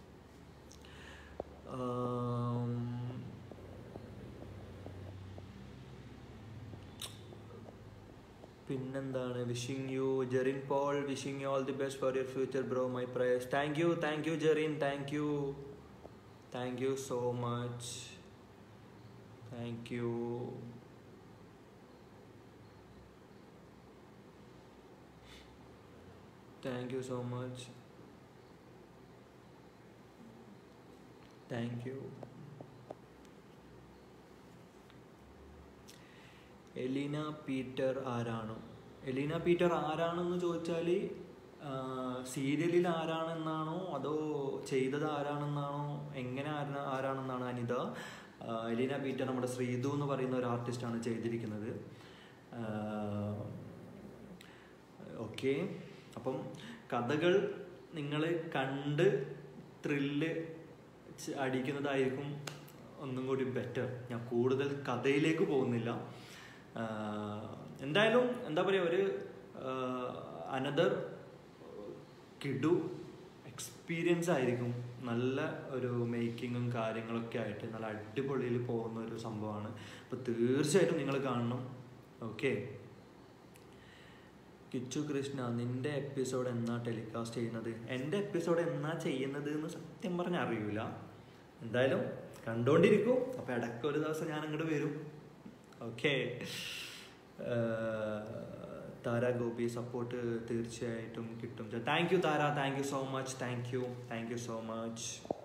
പിന്നെന്താണ് wishing you Jerin Paul wishing you all the best for your future bro my prayers thank you thank you Jerin thank you thank you so much thank you thank you so much thank you Elina Peter ആരാണ് Elina Peter ആരാണെന്ന് ചോദിച്ചാൽ സീരിയലിൽ ആരാണെന്നാണോ അതോ ചെയ്തത് ആരാണെന്നാണോ എങ്ങനെ ആരാ ആരാണെന്നാണ് അനിത ആ, Elina Peter നമ്മുടെ ശ്രീതു എന്ന് പറയുന്ന ഒരു ആർട്ടിസ്റ്റാണ് ചെയ്തിരിക്കുന്നത് ഓക്കെ അപ്പം കഥകൾ നിങ്ങൾ കണ്ട് ത്രില്ല് അടിക്കുന്നതായിരിക്കും ഒന്നും കൂടി ബെറ്റർ ഞാൻ കൂടുതൽ കഥയിലേക്ക് പോകുന്നില്ല ആഹ് എന്തായാലും എന്താ പറയുക ഒരു അനദർ കിഡു എക്സ്പീരിയൻസ് ആയിരിക്കും നല്ല ഒരു മേക്കിങ്ങും കാര്യങ്ങളൊക്കെ ആയിട്ട് നല്ല അടിപൊളിയിൽ പോകുന്ന ഒരു സംഭവമാണ് അപ്പോൾ തീർച്ചയായിട്ടും നിങ്ങൾ കാണണം ഓക്കെ കിച്ചു കൃഷ്ണ നിന്റെ എപ്പിസോഡ് എന്നാ ടെലികാസ്റ്റ് ചെയ്യുന്നത് എൻ്റെ എപ്പിസോഡ് എന്നാ ചെയ്യുന്നത് എന്ന് സത്യം പറഞ്ഞാൽ അറിയൂല എന്തായാലും കണ്ടോണ്ടിരിക്കും അപ്പോൾ ഇടയ്ക്ക് ഒരു ദിവസം ഞാൻ അങ്ങോട്ട് വരും ഓക്കെ താര ഗോപി സപ്പോർട്ട് തീർച്ചയായിട്ടും കിട്ടും thank you Tara thank you so much thank you thank you so much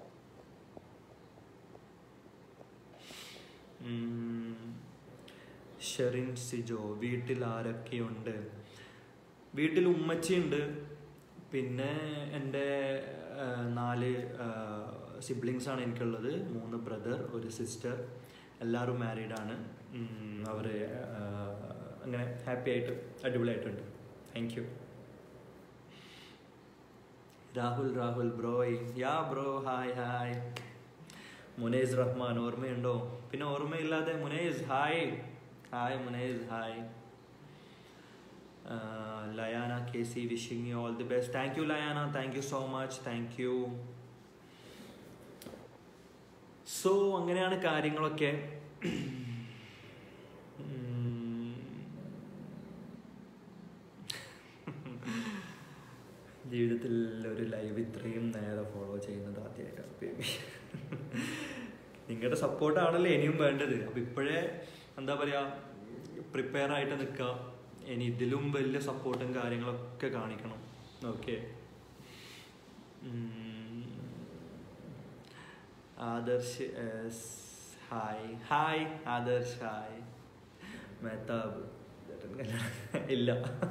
Sherin Sijo വീട്ടിൽ ആരൊക്കെയുണ്ട് വീട്ടിൽ ഉമ്മച്ചിയുണ്ട് പിന്നെ എൻ്റെ ആ, നാല് സിബ്ലിങ്സ് ആണ് എനിക്കുള്ളത് മൂന്ന് ബ്രദർ ഒരു സിസ്റ്റർ എല്ലാവരും മാരീഡാണ് അവർ അങ്ങനെ ഹാപ്പി ആയിട്ട് അടിപൊളിയായിട്ടുണ്ട് thank you Rahul Rahul bro yeah bro hi hi Munes Rahman ഓർമ്മയുണ്ടോ പിന്നെ ഓർമ്മയില്ലാതെ Munes hi hi Munes hi Layana K C wishing you all the best thank you Layana thank you so much thank you so അങ്ങനെയാണ് കാര്യങ്ങളൊക്കെ ഉം. ജീവിതത്തിൽ ഒരു ലൈവ് ഇത്രയും നേരെ ഫോളോ ചെയ്യുന്നത് ആദ്യമായിട്ടാണ് ബേബി നിങ്ങളുടെ സപ്പോർട്ടാണല്ലോ ഇനിയും വേണ്ടത് അപ്പം ഇപ്പോഴേ എന്താ പറയുക പ്രിപ്പയർ ആയിട്ട് നിൽക്കുക ഇനി ഇതിലും വലിയ സപ്പോർട്ടും കാര്യങ്ങളൊക്കെ കാണിക്കണം okay Adarsh S hi hi Adarsh hi Mehtab ഇല്ല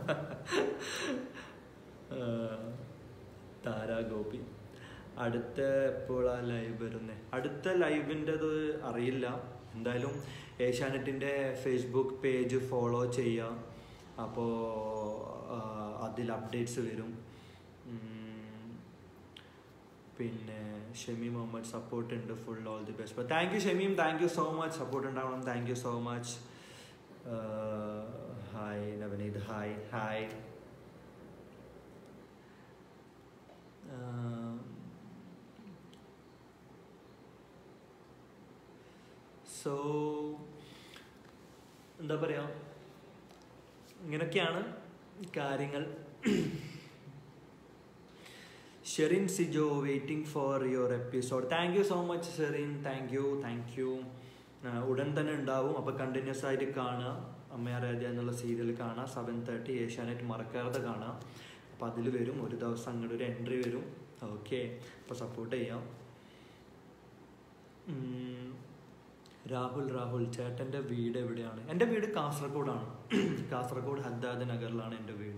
താരാ ഗോപി അടുത്ത എപ്പോഴാ ലൈവ് വരുന്നത് അടുത്ത ലൈവിൻ്റെത് അറിയില്ല എന്തായാലും ഏഷ്യാനെറ്റിൻ്റെ ഫേസ്ബുക്ക് പേജ് ഫോളോ ചെയ്യുക അപ്പോൾ അതിൽ അപ്ഡേറ്റ്സ് വരും ഉം, പിന്നെ ഷമി മുഹമ്മദ് സപ്പോർട്ട് ഉണ്ട് ഫുൾ ഓൾ ദി ബെസ്റ്റ് അപ്പോൾ thank you Shameem thank you so much support ഉണ്ടാവണം thank you so much hi Navaneeth hi hi so എന്താ പറയുക ഇങ്ങനെയൊക്കെയാണ് കാര്യങ്ങൾ Sherin Sijo waiting for your episode thank you so much Sherin thank you thank you ഉടൻ തന്നെ ഉണ്ടാവും അപ്പോൾ കണ്ടിന്യൂസ് ആയിട്ട് കാണുക അമ്മയാരാധ്യ എന്നുള്ള സീരിയൽ കാണാം സെവൻ തേർട്ടി ഏഷ്യാനെറ്റ് മറക്കാതെ കാണാം അപ്പോൾ അതിൽ വരും ഒരു ദിവസം അങ്ങോട്ട് ഒരു എൻട്രി വരും ഓക്കെ അപ്പോൾ സപ്പോർട്ട് ചെയ്യാം ഉം. രാഹുൽ രാഹുൽ ചേട്ടൻ്റെ വീട് എവിടെയാണ് എൻ്റെ വീട് കാസർഗോഡാണ് കാസർഗോഡ് ഹദ്ദാദ് നഗറിലാണ് എൻ്റെ വീട്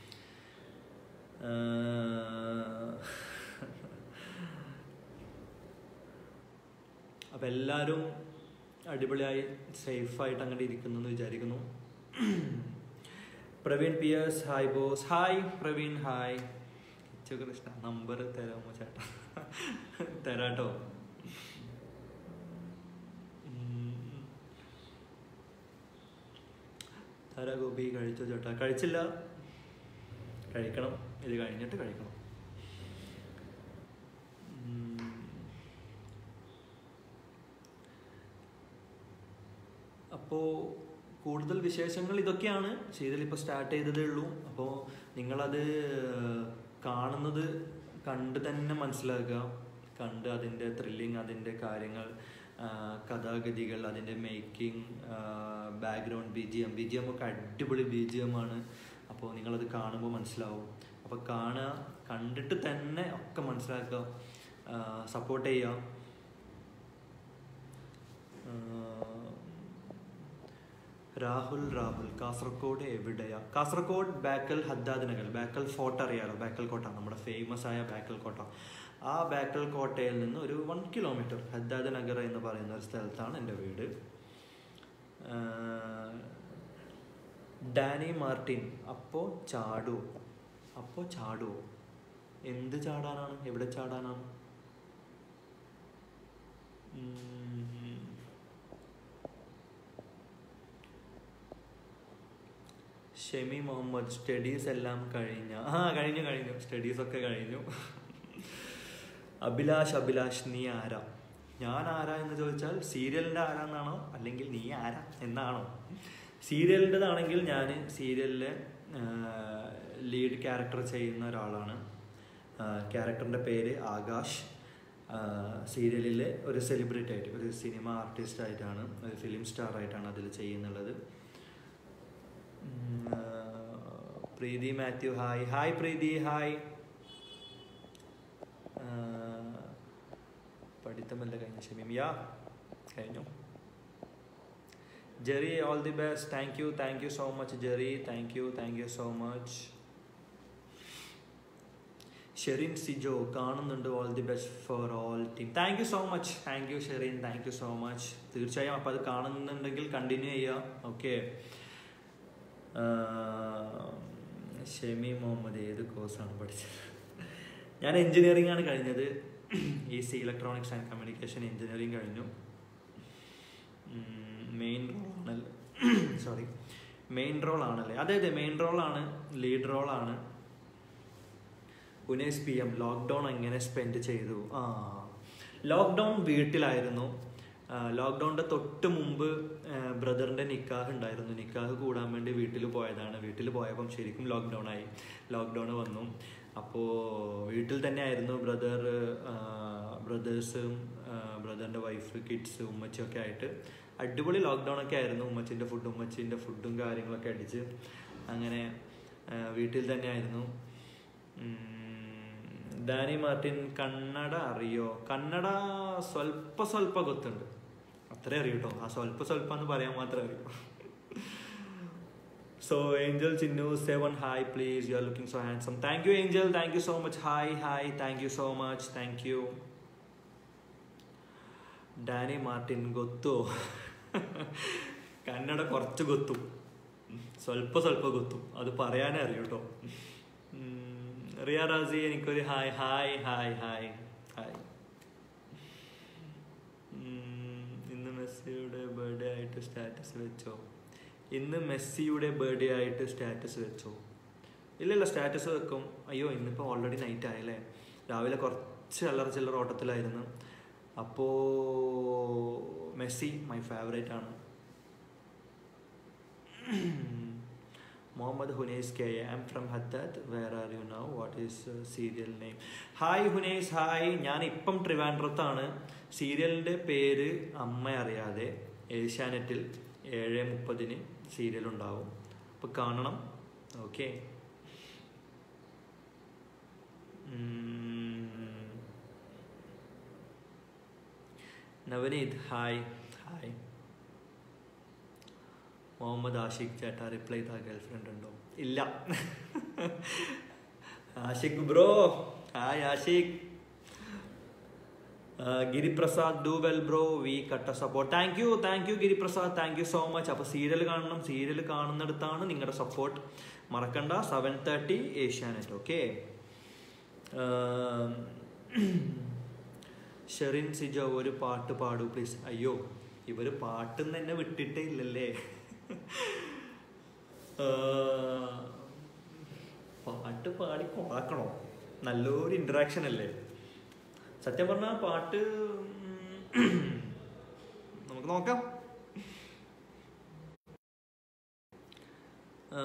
അപ്പം എല്ലാവരും അടിപൊളിയായി സേഫായിട്ട് അങ്ങനെ ഇരിക്കുന്നു എന്ന് വിചാരിക്കുന്നു Praveen P S hi boss hi Praveen hi Krishna number തരാമോ ചേട്ടാ തരാട്ടോ ഉം. താരാ ഗോപി കഴിച്ചോ ചേട്ടാ കഴിച്ചില്ല കഴിക്കണം ഇത് കഴിഞ്ഞിട്ട് കഴിക്കണം ഉം. അപ്പോൾ കൂടുതൽ വിശേഷങ്ങൾ ഇതൊക്കെയാണ് സീരിയൽ ഇപ്പോൾ സ്റ്റാർട്ട് ചെയ്തതേ ഉള്ളൂ അപ്പോൾ നിങ്ങളത് കാണുന്നത് കണ്ട് തന്നെ മനസ്സിലാക്കുക കണ്ട് അതിൻ്റെ ത്രില്ലിങ് അതിൻ്റെ കാര്യങ്ങൾ ആ, കഥാഗതികൾ അതിൻ്റെ making background B G M B G M ഒക്കെ അടിപൊളി ബി ജി എം ആണ് അപ്പോൾ നിങ്ങളത് കാണുമ്പോൾ മനസ്സിലാവും അപ്പോൾ കാണുക കണ്ടിട്ട് തന്നെ ഒക്കെ മനസ്സിലാക്കുക സപ്പോർട്ട് ചെയ്യുക രാഹുൽ രാഹുൽ കാസർഗോഡ് എവിടെയാ കാസർഗോഡ് ബാക്കൽ ഹദ്ദാദ് നഗർ ബാക്കൽ ഫോർട്ട് അറിയാലോ ബാക്കൽ കോട്ട നമ്മുടെ ഫേമസ് ആയ ബാക്കൽ കോട്ട ആ ബാക്കൽ കോട്ടയിൽ നിന്ന് ഒരു വൺ കിലോമീറ്റർ ഹദ്ദാദ് നഗർ എന്ന് പറയുന്ന ഒരു സ്ഥലത്താണ് എൻ്റെ വീട് ആഹ് ഡാനി മാർട്ടിൻ അപ്പോ ചാടുവോ അപ്പോ ചാടുവോ എന്ത് ചാടാനാണ് എവിടെ ചാടാനാണ് ഉം. ഷെമി മുഹമ്മദ് സ്റ്റഡീസ് എല്ലാം കഴിഞ്ഞ ആ കഴിഞ്ഞു കഴിഞ്ഞു സ്റ്റഡീസ് ഒക്കെ കഴിഞ്ഞു അഭിലാഷ് അഭിലാഷ് നീ ആരാ ഞാൻ ആരാ എന്ന് ചോദിച്ചാൽ സീരിയലിൻ്റെ ആരാന്നാണോ അല്ലെങ്കിൽ നീ ആരാ എന്നാണോ സീരിയലിൻ്റെതാണെങ്കിൽ ഞാൻ സീരിയലിലെ ലീഡ് ക്യാരക്ടർ ചെയ്യുന്ന ഒരാളാണ് ക്യാരക്ടറിൻ്റെ പേര് ആകാശ് സീരിയലിലെ ഒരു സെലിബ്രിറ്റി ആയിട്ട് ഒരു സിനിമ ആർട്ടിസ്റ്റ് ആയിട്ടാണ് ഒരു ഫിലിം സ്റ്റാർ ആയിട്ടാണ് അതിൽ ചെയ്യുന്നുള്ളത് ഉം, ആ, Preethi Mathew hi hi Preethi hi ആ, പഠിത്തമല്ല കഴിഞ്ഞ ഷമീം യാ കഴിഞ്ഞു Jerry all the best thank you thank you so much Jerry thank you thank you so much Sherin Sijo കാണുന്നുണ്ട് all the best for all team thank you so much thank you Sherin thank you so much തീർച്ചയായും അപ്പോൾ അത് കാണുന്നുണ്ടെങ്കിൽ continue ചെയ്യാം okay Shemi Muhammad ഏത് കോഴ്സാണ് പഠിച്ചത് ഞാൻ എഞ്ചിനീയറിംഗ് ആണ് കഴിഞ്ഞത് E C electronics and communication engineering കഴിഞ്ഞു മെയിൻ റോൾ ആണല്ലേ സോറി മെയിൻ റോൾ ആണല്ലേ അതെ അതെ മെയിൻ റോളാണ് ലീഡ് റോളാണ് ഉനേസ് പി എം ലോക്ക്ഡൗൺ എങ്ങനെ സ്പെൻഡ് ചെയ്തു ആ ലോക്ക്ഡൗൺ വീട്ടിലായിരുന്നു ലോക്ക്ഡൗണിൻ്റെ തൊട്ട് മുമ്പ് ബ്രദറിൻ്റെ നിക്കാഹ് ഉണ്ടായിരുന്നു നിക്കാഹ് കൂടാൻ വേണ്ടി വീട്ടിൽ പോയതാണ് വീട്ടിൽ പോയപ്പം ശരിക്കും ലോക്ക്ഡൗൺ ആയി ലോക്ക്ഡൗൺ വന്നു അപ്പോൾ വീട്ടിൽ തന്നെ ആയിരുന്നു ബ്രദർ ബ്രദേഴ്സും ബ്രദറിൻ്റെ വൈഫ് കിഡ്സ് ഉമ്മച്ചിയൊക്കെ ആയിട്ട് അടിപൊളി ലോക്ക്ഡൗൺ ഒക്കെ ആയിരുന്നു ഉമ്മച്ചിൻ്റെ ഫുഡ് ഉമ്മച്ചിൻ്റെ ഫുഡും കാര്യങ്ങളൊക്കെ അടിച്ച് അങ്ങനെ ആ, വീട്ടിൽ തന്നെ ആയിരുന്നു ഉം, ഡാനി മാർട്ടിൻ കന്നഡ അറിയോ കന്നഡ സ്വൽപ്പ സ്വൽപ്പ ಗೊತ್ತುണ്ട് അത്രേ അറിയൂ കേട്ടോ ആ സ്വൽപ്പ സ്വൽപ്പ എന്ന് പറയാൻ മാത്രമേ അറിയൂ so Angel Chinnu seven hi please you are looking so handsome thank you Angel thank you so much hi hi thank you so much thank you Danny Martin ಗೊತ್ತು കന്നഡ കുറച്ച് ಗೊತ್ತು സ്വൽപ്പ സ്വൽപ്പ ಗೊತ್ತು അത് പറയാനേ അറിയൂ കേട്ടോ റിയ റാസി എനിക്കൊരു hi hi hi hi hi ഉം, ഇന്ന് മെസ്സിയുടെ ബർത്ത്ഡേ ആയിട്ട് സ്റ്റാറ്റസ് വെച്ചോ ഇന്ന് മെസ്സിയുടെ ബർത്ത്ഡേ ആയിട്ട് സ്റ്റാറ്റസ് വെച്ചോ ഇല്ലല്ല സ്റ്റാറ്റസ് വെക്കും അയ്യോ ഇന്നിപ്പോൾ ഓൾറെഡി നൈറ്റ് ആയല്ലേ രാവിലെ കുറച്ച് അല്ലറ ചില്ലറ ഓട്ടത്തിലായിരുന്നു അപ്പോൾ മെസ്സി മൈ ഫേവറേറ്റ് ആണ് Muhammad Hunais K I am from Haddad where are you now what is serial name hi Hunais hi ഞാൻ ഇപ്പം ട്രിവാൻഡ്രത്താണ് സീരിയലിൻ്റെ പേര് അമ്മ അറിയാതെ ഏഷ്യാനെറ്റിൽ ഏഴ് മുപ്പതിന് സീരിയൽ ഉണ്ടാവും അപ്പോൾ കാണണം okay Navaneeth hi hi Muhammad Ashiq ചേട്ടാ റിപ്ലൈ ചെയ്ത ഗേൾ ഫ്രണ്ട് ഉണ്ടോ ഇല്ല Ashiq bro hi Ashiq Giriprasad do well bro we കട്ട support thank you thank you Giriprasad thank you so much അപ്പോൾ സീരിയൽ കാണണം സീരിയൽ കാണുന്നിടത്താണ് നിങ്ങളുടെ സപ്പോർട്ട് മറക്കണ്ട seven thirty Asianet okay Sherin Sijo ഒരു പാട്ട് പാടൂ പ്ലീസ് അയ്യോ ഇവര് പാട്ടും തന്നെ വിട്ടിട്ടേ ഇല്ലല്ലേ ആ, പാട്ട് പാടി കൊളാക്കണോ നല്ലൊരു ഇന്ററാക്ഷൻ അല്ലേ സത്യം പറഞ്ഞാൽ പാട്ട് ഉം, നമുക്ക് നോക്കാം ആ,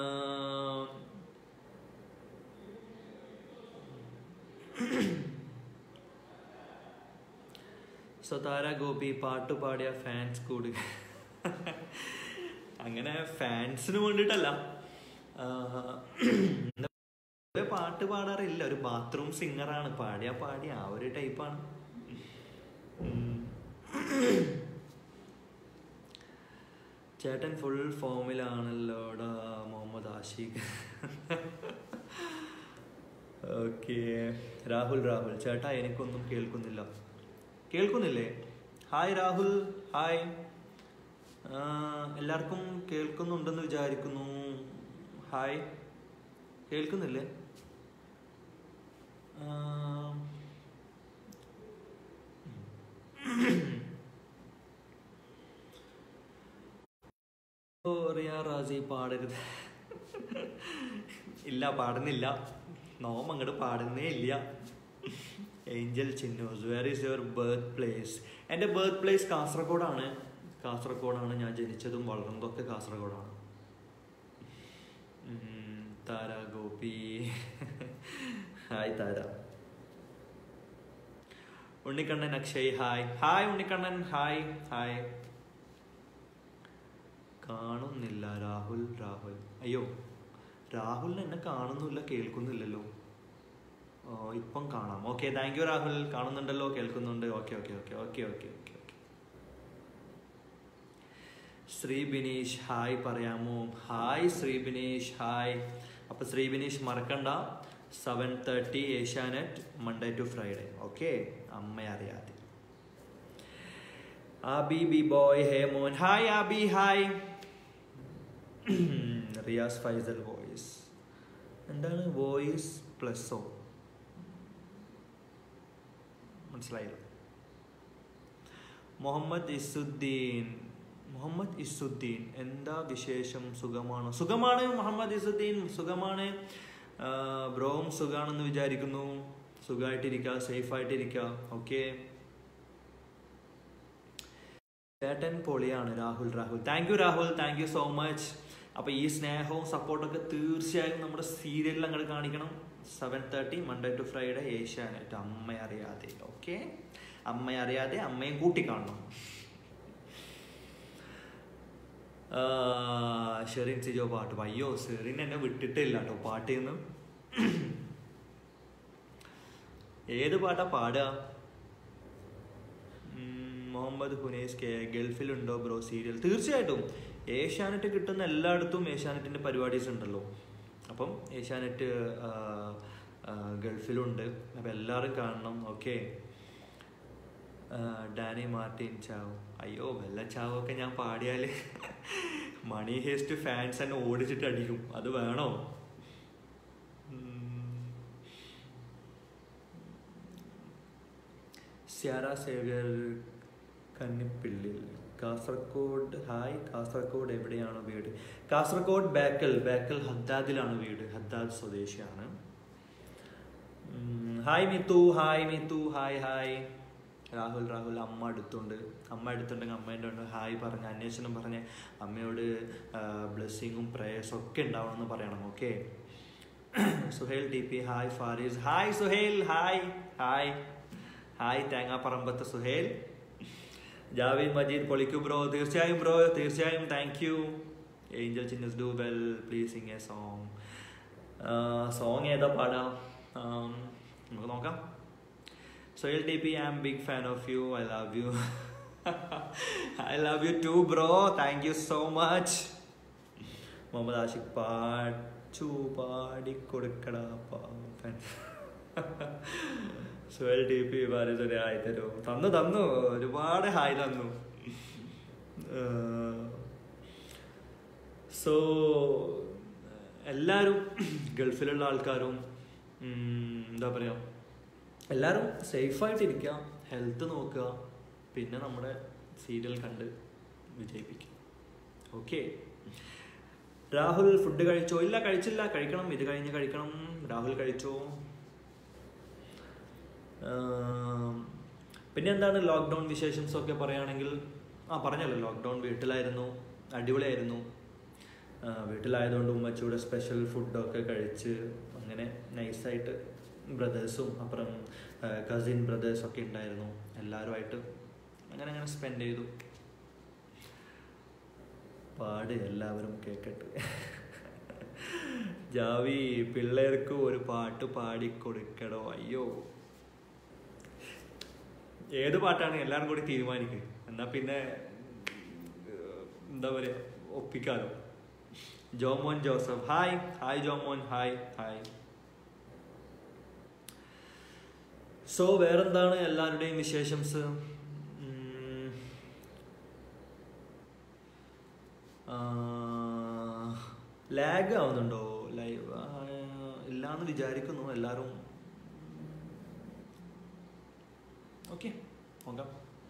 സ്വതാര ഗോപി പാട്ട് പാടിയ ഫാൻസ് കൂടുക അങ്ങനെ ഫാൻസിന് വേണ്ടിയിട്ടല്ല ആഹ് ഒരു പാട്ട് പാടാറില്ല ഒരു ബാത്റൂം സിംഗറാണ് പാടിയാ പാടി ആ ഒരു ടൈപ്പാണ് ചേട്ടൻ ഫുൾ ഫോമിലാണല്ലോടാ മുഹമ്മദ് ആഷിഖ് ഓക്കെ രാഹുൽ രാഹുൽ ചേട്ടാ എനിക്കൊന്നും കേൾക്കുന്നില്ല കേൾക്കുന്നില്ലേ ഹായ് രാഹുൽ ഹായ് ആ, എല്ലാവർക്കും കേൾക്കുന്നുണ്ടെന്ന് വിചാരിക്കുന്നു ഹായ് കേൾക്കുന്നില്ലേ ആ, ഓ, റിയ റാസി പാടരുത് ഇല്ല പാടുന്നില്ല നോം അങ്ങോട്ട് പാടുന്നേ ഇല്ല Angel Chinnos where is your birth place എൻ്റെ ബർത്ത് പ്ലേസ് കാസർഗോഡാണ് കാസർഗോഡാണ് ഞാൻ ജനിച്ചതും വളർന്നതൊക്കെ കാസർഗോഡാണ് ഉം, Tara Gopi hi Tara Unnikkannan Akshay hi hi Unnikkannan hi hi കാണുന്നില്ല രാഹുൽ രാഹുൽ അയ്യോ രാഹുലിന് എന്നെ കാണുന്നില്ല കേൾക്കുന്നില്ലല്ലോ ഓ, ഇപ്പം കാണാം ഓക്കെ താങ്ക് യു രാഹുൽ കാണുന്നുണ്ടല്ലോ കേൾക്കുന്നുണ്ട് okay okay okay okay okay okay okay Sri Bineesh hi പറയാമോ ഹായ് ശ്രീ ബിനീഷ് ഹായ് അപ്പോൾ ശ്രീ ബിനീഷ് മറക്കണ്ട seven thirty Asianet Monday to Friday okay അമ്മ അറിയാതെ ആബി ബി ബോയ് ഹേ മോൻ hi Abi hi Riyas Faisal voice എന്താണ് വോയിസ് പ്ലസ്സോ മനസ്സിലായില്ല മുഹമ്മദ് ഇസുദ്ദീൻ മുഹമ്മദ് ഇസുദ്ദീൻ എന്താ വിശേഷം സുഖമാണ് സുഖമാണ് മുഹമ്മദ് ഇസുദ്ദീൻ സുഖമാണ് ബ്രോവും സുഖാണെന്ന് വിചാരിക്കുന്നു സുഖമായിട്ടിരിക്കുക സേഫായിട്ടിരിക്കുക ഓക്കെ ചേട്ടൻ പൊളിയാണ് Rahul Rahul thank you Rahul thank you so much അപ്പൊ ഈ സ്നേഹവും സപ്പോർട്ടൊക്കെ തീർച്ചയായും നമ്മുടെ സീരിയലിൽ അങ്ങോട്ട് കാണിക്കണം seven thirty Monday to Friday Asianet അമ്മ അറിയാതെ ഓക്കെ അമ്മ അറിയാതെ അമ്മയും കൂട്ടി കാണണം ആ, ഷെറിൻ സിജോ പാട്ട് അയ്യോ ഷെറിൻ എന്നെ വിട്ടിട്ടില്ല കേട്ടോ പാട്ടിൽ നിന്ന് ഏത് പാട്ടാ പാടുക ഉം, മുഹമ്മദ് ഹുനൈസ് കെ ഗൾഫിലുണ്ടോ ബ്രോ സീരിയൽ തീർച്ചയായിട്ടും ഏഷ്യാനെറ്റ് കിട്ടുന്ന എല്ലായിടത്തും ഏഷ്യാനെറ്റിന്റെ പരിപാടീസ് ഉണ്ടല്ലോ അപ്പം ഏഷ്യാനെറ്റ് ആ, ആ, ഗൾഫിലുണ്ട് അപ്പം എല്ലാവരും കാണണം ഓക്കെ ഡാനി മാർട്ടിൻ ചാവ് അയ്യോ വെള്ള ചാവൊക്കെ ഞാൻ പാടിയാൽ മണി ഹേസ്റ്റ് ഫാൻസ് എന്നെ ഓടിച്ചിട്ട് അടിക്കും അത് വേണോ ഉം. സ്യാര സേവ്യർ കന്നിപ്പിള്ളിൽ കാസർഗോഡ് ഹായ് കാസർഗോഡ് എവിടെയാണ് വീട് കാസർഗോഡ് ബേക്കൽ ബേക്കൽ ഹദ്ദാദിലാണ് വീട് ഹദ്ദാദ് സ്വദേശിയാണ് ഉം, hi Mithu hi Mithu hi hi Rahul Rahul അമ്മ അടുത്തുണ്ട് അമ്മ അടുത്തുണ്ടെങ്കിൽ അമ്മേൻ്റെ ഉണ്ട് ഹായ് പറഞ്ഞ് അന്വേഷണം പറഞ്ഞ് അമ്മയോട് ബ്ലെസ്സിങ്ങും പ്രേയേഴ്സും ഒക്കെ ഉണ്ടാവണം എന്ന് പറയണം okay Suhail T P hi Faris hi Suhail hi hi hi Thengaparambath Suhail Javed Majeed പൊളിക്കു ബ്രോ തീർച്ചയായും ബ്രോ തീർച്ചയായും thank you Angel Chinnus do well please sing a song song ഏതാ പാടാം ആം, നമുക്ക് നോക്കാം Soyil T P I am big fan of you I love you I love you too bro thank you so much Muhammad Ashiq Pachu പാടിക്കൊടുക്കടാ പാപ്പൻ Suhail T P ഒരു hi തരൂ തന്നു തന്നു ഒരുപാട് ഹായ് തന്നു സോ എല്ലാവരും ഗൾഫിലുള്ള ആൾക്കാരും ഉം, എന്താ പറയുക എല്ലാവരും സേഫായിട്ടിരിക്കുക ഹെൽത്ത് നോക്കുക പിന്നെ നമ്മുടെ സീരിയൽ കണ്ട് വിജയിപ്പിക്കുക ഓക്കെ രാഹുൽ ഫുഡ് കഴിച്ചോ ഇല്ല കഴിച്ചില്ല കഴിക്കണം ഇത് കഴിഞ്ഞ് കഴിക്കണം രാഹുൽ കഴിച്ചോ ആം, പിന്നെ എന്താണ് ലോക്ക്ഡൗൺ വിശേഷംസ് ഒക്കെ പറയുകയാണെങ്കിൽ ആ പറഞ്ഞല്ലോ ലോക്ക്ഡൗൺ വീട്ടിലായിരുന്നു അടിപൊളിയായിരുന്നു ആ, വീട്ടിലായതുകൊണ്ട് ഉമ്മച്ചൂടെ സ്പെഷ്യൽ ഫുഡൊക്കെ കഴിച്ച് അങ്ങനെ നൈസായിട്ട് ബ്രദേഴ്സും അപ്പുറം കസിൻ ബ്രദേഴ്സും ഒക്കെ ഉണ്ടായിരുന്നു എല്ലാവരുമായിട്ട് അങ്ങനെ അങ്ങനെ സ്പെൻഡ് ചെയ്തു പാട് എല്ലാവരും കേക്കട്ടെ ജാവി പിള്ളേർക്ക് ഒരു പാട്ട് പാടിക്കൊടുക്കടോ അയ്യോ ഏത് പാട്ടാണ് എല്ലാവരും കൂടി തീരുമാനിക്കുക എന്നാ പിന്നെ ഏഹ്, എന്താ പറയുക ഒപ്പിക്കാലോ Jomon Joseph hi hi Jomon hi hi so വേറെന്താണ് എല്ലാവരുടെയും വിശേഷംസ് ലാഗ് ആവുന്നുണ്ടോ ലൈവ് ഇല്ലാന്ന് വിചാരിക്കുന്നു എല്ലാവരും ഓക്കെ നോക്കാം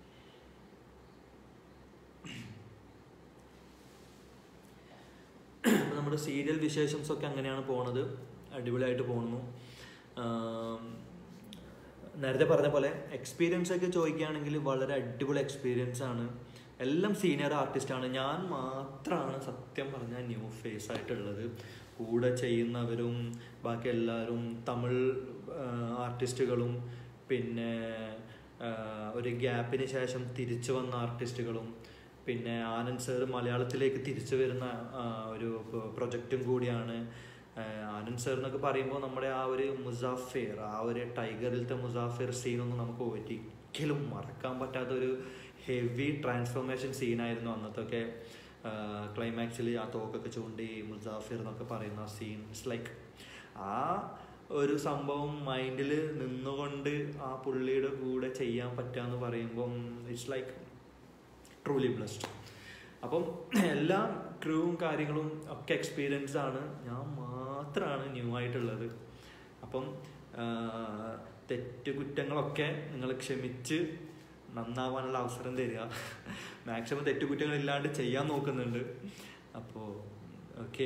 അപ്പോൾ നമ്മുടെ സീരിയൽ വിശേഷംസ് ഒക്കെ അങ്ങനെയാണ് പോണത് അടിപൊളിയായിട്ട് പോകുന്നു ആം, നേരത്തെ പറഞ്ഞ പോലെ എക്സ്പീരിയൻസ് ഒക്കെ ചോദിക്കുകയാണെങ്കിൽ വളരെ അടിപൊളി എക്സ്പീരിയൻസ് ആണ് എല്ലാം സീനിയർ ആർട്ടിസ്റ്റാണ് ഞാൻ മാത്രമാണ് സത്യം പറഞ്ഞാൽ ന്യൂ ഫേസ് ആയിട്ടുള്ളത് കൂടെ ചെയ്യുന്നവരും ബാക്കി എല്ലാവരും തമിഴ് ആർട്ടിസ്റ്റുകളും പിന്നെ ആ, ഒരു ഗ്യാപ്പിന് ശേഷം തിരിച്ചു വന്ന ആർട്ടിസ്റ്റുകളും പിന്നെ ആനന്ദ് സർ മലയാളത്തിലേക്ക് തിരിച്ചു വരുന്ന ആ, ഒരു പ്രൊജക്റ്റും കൂടിയാണ് ആ, ആനന്ദ് സർ എന്നൊക്കെ പറയുമ്പോൾ നമ്മുടെ ആ ഒരു മുസാഫിർ ആ ഒരു ടൈഗറിലത്തെ മുസാഫിർ സീനൊന്നും നമുക്ക് ഒരിക്കലും മറക്കാൻ പറ്റാത്ത ഒരു ഹെവി ട്രാൻസ്ഫോർമേഷൻ സീനായിരുന്നു അന്നത്തൊക്കെ ക്ലൈമാക്സിൽ ആ തോക്കൊക്കെ ചൂണ്ടി മുസാഫിർ എന്നൊക്കെ പറയുന്ന സീൻ ഇറ്റ്സ് ലൈക്ക് ആ ഒരു സംഭവം മൈൻഡിൽ നിന്നുകൊണ്ട് ആ പുള്ളിയുടെ കൂടെ ചെയ്യാൻ പറ്റുക പറയുമ്പം ഇറ്റ്സ് ലൈക്ക് ട്രൂലി ബ്ലസ്ഡ് അപ്പം എല്ലാ ക്രൂവും കാര്യങ്ങളും ഒക്കെ എക്സ്പീരിയൻസ് ആണ് ഞാൻ മാത്രമാണ് ന്യൂ ആയിട്ടുള്ളത് അപ്പം ആ, തെറ്റുകുറ്റങ്ങളൊക്കെ നിങ്ങൾ ക്ഷമിച്ച് നന്നാവാനുള്ള അവസരം തരിക മാക്സിമം തെറ്റുകുറ്റങ്ങളില്ലാണ്ട് ചെയ്യാൻ നോക്കുന്നുണ്ട് അപ്പോൾ ഓക്കെ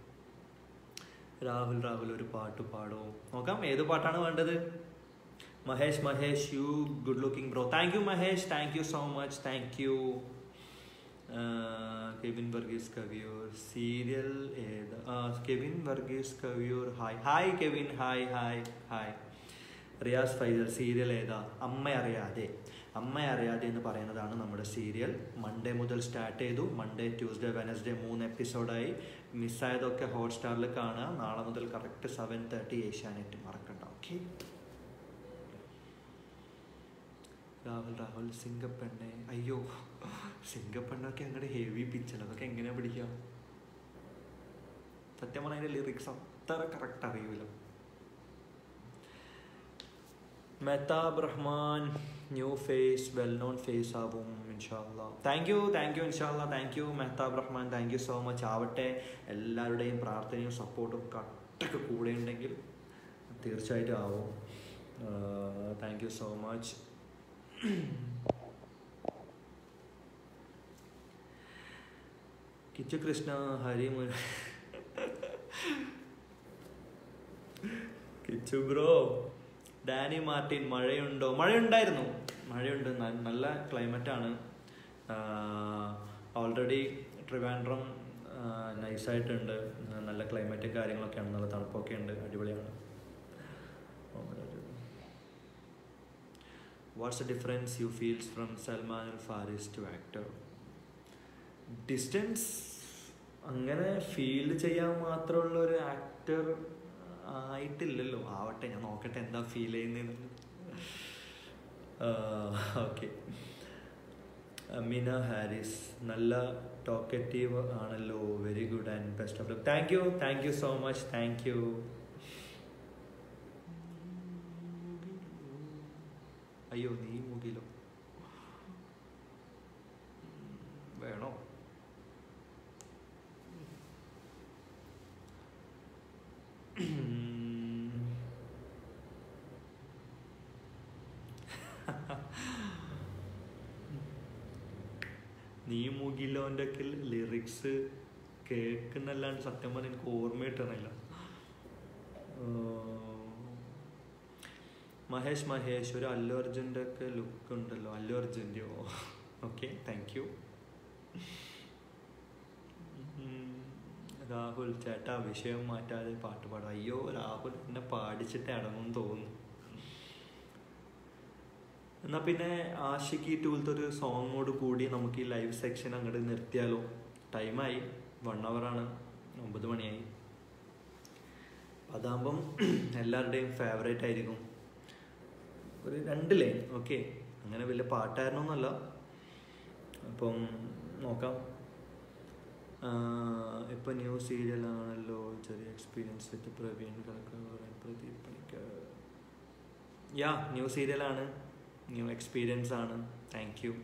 രാഹുൽ രാഹുൽ ഒരു പാട്ട് പാടുമോ നോക്കാം ഏത് പാട്ടാണ് വേണ്ടത് Mahesh Mahesh you good looking bro thank you Mahesh thank you so much thank you Kevin Varghese Kaviyoor serial ഏത് ആ, Kevin Varghese Kaviyoor hi hi Kevin hi hi hi Riyas Faisal serial ഏതാ അമ്മ അറിയാതെ അമ്മ അറിയാതെ എന്ന് പറയുന്നതാണ് നമ്മുടെ സീരിയൽ മൺഡേ മുതൽ സ്റ്റാർട്ട് ചെയ്തു മൺഡേ ട്യൂസ്ഡേ വെനസ്ഡേ മൂന്ന് എപ്പിസോഡായി മിസ്സായതൊക്കെ ഹോട്ട്സ്റ്റാറിൽ കാണുക നാളെ മുതൽ കറക്റ്റ് സെവൻ തേർട്ടി ഏഷ്യാനെറ്റ് മറക്കണ്ട ഓക്കെ രാഹുൽ രാഹുൽ സിംഗപ്പെണ്ണെ അയ്യോ സിംഗപ്പെണ്ണൊക്കെ അങ്ങോട്ട് ഹെവി പിക്ചർ അതൊക്കെ എങ്ങനെയാ പിടിക്കുക സത്യം പറഞ്ഞാൽ അതിന്റെ ലിറിക്സ് അത്ര കറക്റ്റ് അറിയൂല Mehtab Rahman new face well known face ആവും ഇൻഷാല്ല താങ്ക് യു താങ്ക് യു ഇൻഷാല്ല thank you Mehtab Rahman thank you so much ആവട്ടെ എല്ലാവരുടെയും പ്രാർത്ഥനയും സപ്പോർട്ടും കട്ടൊക്കെ കൂടെ ഉണ്ടെങ്കിൽ തീർച്ചയായിട്ടും ആവും thank you so much Kichu Krishna Hari മുര കിച്ചു ബ്രോ ഡാനി മാർട്ടിൻ മഴയുണ്ടോ മഴയുണ്ടായിരുന്നു മഴയുണ്ട് ന- നല്ല ക്ലൈമറ്റാണ് ഓൾറെഡി ട്രിവാൻഡ്രം നൈസായിട്ടുണ്ട് നല്ല ക്ലൈമറ്റും കാര്യങ്ങളൊക്കെയാണ് നല്ല തണുപ്പൊക്കെ ഉണ്ട് അടിപൊളിയാണ് what's the difference you feels from Salman Al Faris to actor distance അങ്ങനെ ഫീൽ ചെയ്യാൻ മാത്രമുള്ള ഒരു ആക്ടർ ആയിട്ടില്ലല്ലോ ആവട്ടെ ഞാൻ നോക്കട്ടെ എന്താ ഫീൽ ചെയ്യുന്നതെന്ന് ഓക്കെ അമീന ഹാരിസ് നല്ല ടോക്കറ്റീവ് ആണല്ലോ very good and best of luck thank you thank you so much thank you അയ്യോ നീ മുകിലോ വേണോ നീ മുകിലോൻ്റെ ഒക്കെ ലിറിക്സ് കേൾക്കുന്നല്ലാണ്ട് സത്യം പറഞ്ഞാൽ എനിക്ക് ഓർമ്മ കിട്ടണില്ല മഹേഷ് മഹേഷ് ഒരു അല്ലു അർജുൻ്റെ ഒക്കെ ലുക്ക് ഉണ്ടല്ലോ അല്ലു അർജുൻ്റെയോ ഓക്കെ താങ്ക് യു രാഹുൽ ചേട്ടാ വിഷയം മാറ്റാതെ പാട്ട് പാടാം അയ്യോ രാഹുൽ എന്നെ പാടിച്ചിട്ട് അടങ്ങും തോന്നുന്നു എന്നാ പിന്നെ ആഷിക്ക് ടൂലത്തെ ഒരു സോങ്ങോട് കൂടി നമുക്ക് ഈ ലൈവ് സെക്ഷൻ അങ്ങോട്ട് നിർത്തിയാലോ ടൈമായി വൺ ആണ് ഒമ്പത് മണിയായി അതാകുമ്പം എല്ലാവരുടെയും ഫേവറേറ്റ് ആയിരിക്കും ഒരു രണ്ട് ലൈൻ ഓക്കെ അങ്ങനെ വലിയ പാട്ടായിരുന്നൊന്നുമല്ല അപ്പം നോക്കാം ഇപ്പം ന്യൂ സീരിയലാണല്ലോ ചെറിയ എക്സ്പീരിയൻസ് വിത്ത് പ്രവീൺ കലക്കാവർ പ്രദീപ് പണിക്കർ യാ ന്യൂ സീരിയലാണ് ന്യൂ എക്സ്പീരിയൻസ് ആണ് താങ്ക് യു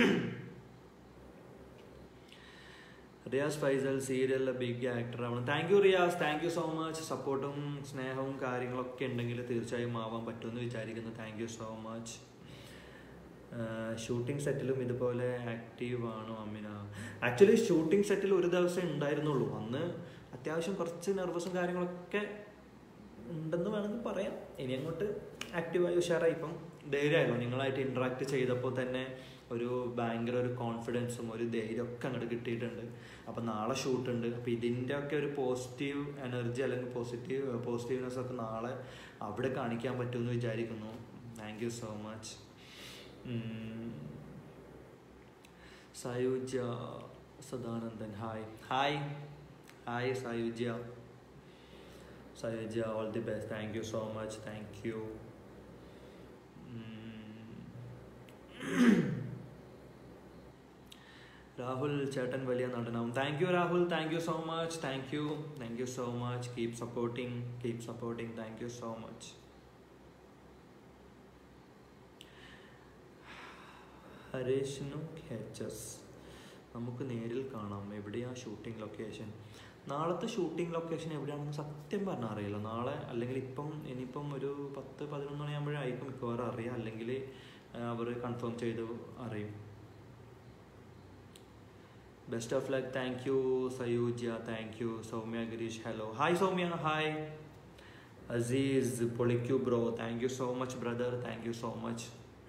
റിയാസ് ഫൈസൽ സീരിയലിലെ ബിഗ് ആക്ടർ ആവണം thank you Riyas thank you so much സപ്പോർട്ടും സ്നേഹവും കാര്യങ്ങളൊക്കെ ഉണ്ടെങ്കിൽ തീർച്ചയായും ആവാൻ പറ്റുമെന്ന് വിചാരിക്കുന്നു thank you so much shooting സെറ്റിലും ഇതുപോലെ ആക്റ്റീവ് ആണോ അമിന ആക്ച്വലി ഷൂട്ടിംഗ് സെറ്റിൽ ഒരു ദിവസം ഉണ്ടായിരുന്നുള്ളൂ അന്ന് അത്യാവശ്യം കുറച്ച് നെർവസും കാര്യങ്ങളൊക്കെ ഉണ്ടെന്ന് വേണമെങ്കിൽ പറയാം ഇനി അങ്ങോട്ട് ആക്റ്റീവായി ഉഷാറായി ഇപ്പം ധൈര്യമായിരുന്നു നിങ്ങളായിട്ട് ഇൻട്രാക്ട് ചെയ്തപ്പോൾ തന്നെ ഒരു ഭയങ്കര ഒരു കോൺഫിഡൻസും ഒരു ധൈര്യമൊക്കെ അങ്ങോട്ട് കിട്ടിയിട്ടുണ്ട് അപ്പം നാളെ ഷൂട്ട് ഉണ്ട് അപ്പം ഇതിൻ്റെ ഒക്കെ ഒരു പോസിറ്റീവ് എനർജി അല്ലെങ്കിൽ പോസിറ്റീവ് പോസിറ്റീവ്നെസ് ഒക്കെ നാളെ അവിടെ കാണിക്കാൻ പറ്റുമെന്ന് വിചാരിക്കുന്നു thank you so much Sayujya Sadanandan hi hi hi Sayujya Sayujya all the best thank you so much thank you Rahul ചേട്ടൻ വലിയ നടനാവും thank you Rahul thank you so much thank you thank you so much keep supporting keep supporting thank you so much ഹരേഷിനു എച്ച് നമുക്ക് നേരിൽ കാണാം എവിടെയാ shooting location നാളത്തെ ഷൂട്ടിംഗ് ലൊക്കേഷൻ എവിടെയാണെന്ന് സത്യം പറഞ്ഞാൽ അറിയില്ല നാളെ അല്ലെങ്കിൽ ഇപ്പം ഇനിയിപ്പം ഒരു പത്ത് പതിനൊന്ന് മണിയാകുമ്പോഴായിരിക്കും മിക്കവാറും അറിയാം അല്ലെങ്കിൽ അവർ കൺഫേം ചെയ്ത് അറിയും best of luck thank you Sayujya thank you Soumya Gireesh hello hi Soumya hi Azeez പൊളിക്കു bro thank you so much brother thank you so much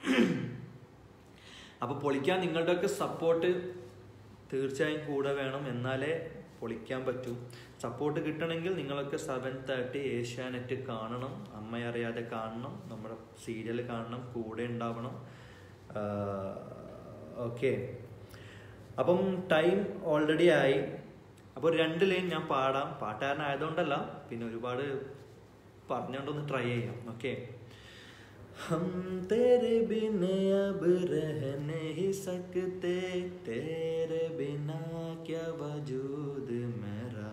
അപ്പോൾ പൊളിക്കാൻ നിങ്ങളുടെയൊക്കെ സപ്പോർട്ട് തീർച്ചയായും കൂടെ വേണം എന്നാലേ പൊളിക്കാൻ പറ്റൂ സപ്പോർട്ട് കിട്ടണമെങ്കിൽ നിങ്ങളൊക്കെ സെവൻ തേർട്ടി ഏഷ്യാനെറ്റ് കാണണം അമ്മ അറിയാതെ കാണണം നമ്മുടെ സീരിയൽ കാണണം കൂടെ ഉണ്ടാവണം ഓക്കെ അപ്പം ടൈം ഓൾറെഡി ആയി അപ്പോൾ രണ്ട് ലൈൻ ഞാൻ പാടാം പാട്ടുകാരനായതുകൊണ്ടല്ല പിന്നെ ഒരുപാട് പറഞ്ഞുകൊണ്ടൊന്ന് ട്രൈ ചെയ്യാം ഓക്കെ हम तेरे बिन अब रह नहीं सकते तेरे बिना क्या वजूद मेरा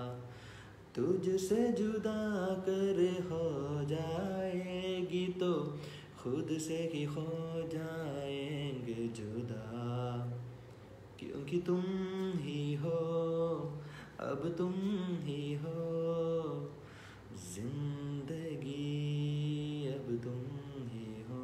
तुझसे जुदा कर हो जाएगी तो खुद से ही हो जाएंगे जुदा क्योंकि तुम ही हो अब तुम ही हो जिंदगी अब तुम ही हो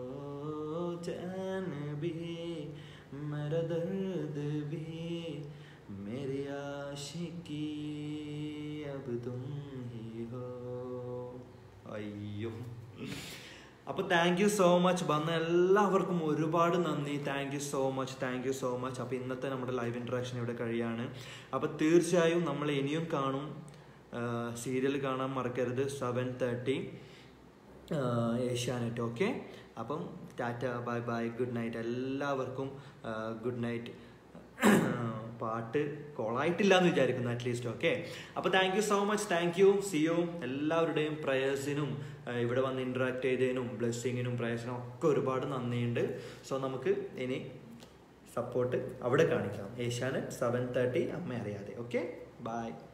चैन भी मेरा दर्द भी मेरी आशिकी अब तुम ही हो അയ്യോ അപ്പോൾ താങ്ക് യു സോ മച്ച് വന്ന എല്ലാവർക്കും ഒരുപാട് നന്ദി thank you so much thank you so much അപ്പോൾ ഇന്നത്തെ നമ്മുടെ ലൈവ് ഇൻട്രാക്ഷൻ ഇവിടെ കഴിയാണ് അപ്പോൾ തീർച്ചയായും നമ്മൾ ഇനിയും കാണും സീരിയൽ കാണാൻ മറക്കരുത് സെവൻ തേർട്ടി ഏഷ്യാനെറ്റ് ഓക്കെ അപ്പം tata bye bye good night എല്ലാവർക്കും ഗുഡ് നൈറ്റ് പാട്ട് കോളായിട്ടില്ല എന്ന് വിചാരിക്കുന്നു അറ്റ്ലീസ്റ്റ് ഓക്കെ അപ്പോൾ thank you so much thank you see you എല്ലാവരുടെയും പ്രയേഴ്സിനും ഇവിടെ വന്ന് ഇൻട്രാക്ട് ചെയ്തതിനും ബ്ലെസ്സിങ്ങിനും പ്രയേഴ്സിനും ഒക്കെ ഒരുപാട് നന്ദിയുണ്ട് സോ നമുക്ക് ഇനി സപ്പോർട്ട് അവിടെ കാണിക്കാം ഏഷ്യാനെറ്റ് സെവൻ തേർട്ടി അമ്മ അറിയാതെ ഓക്കെ ബൈ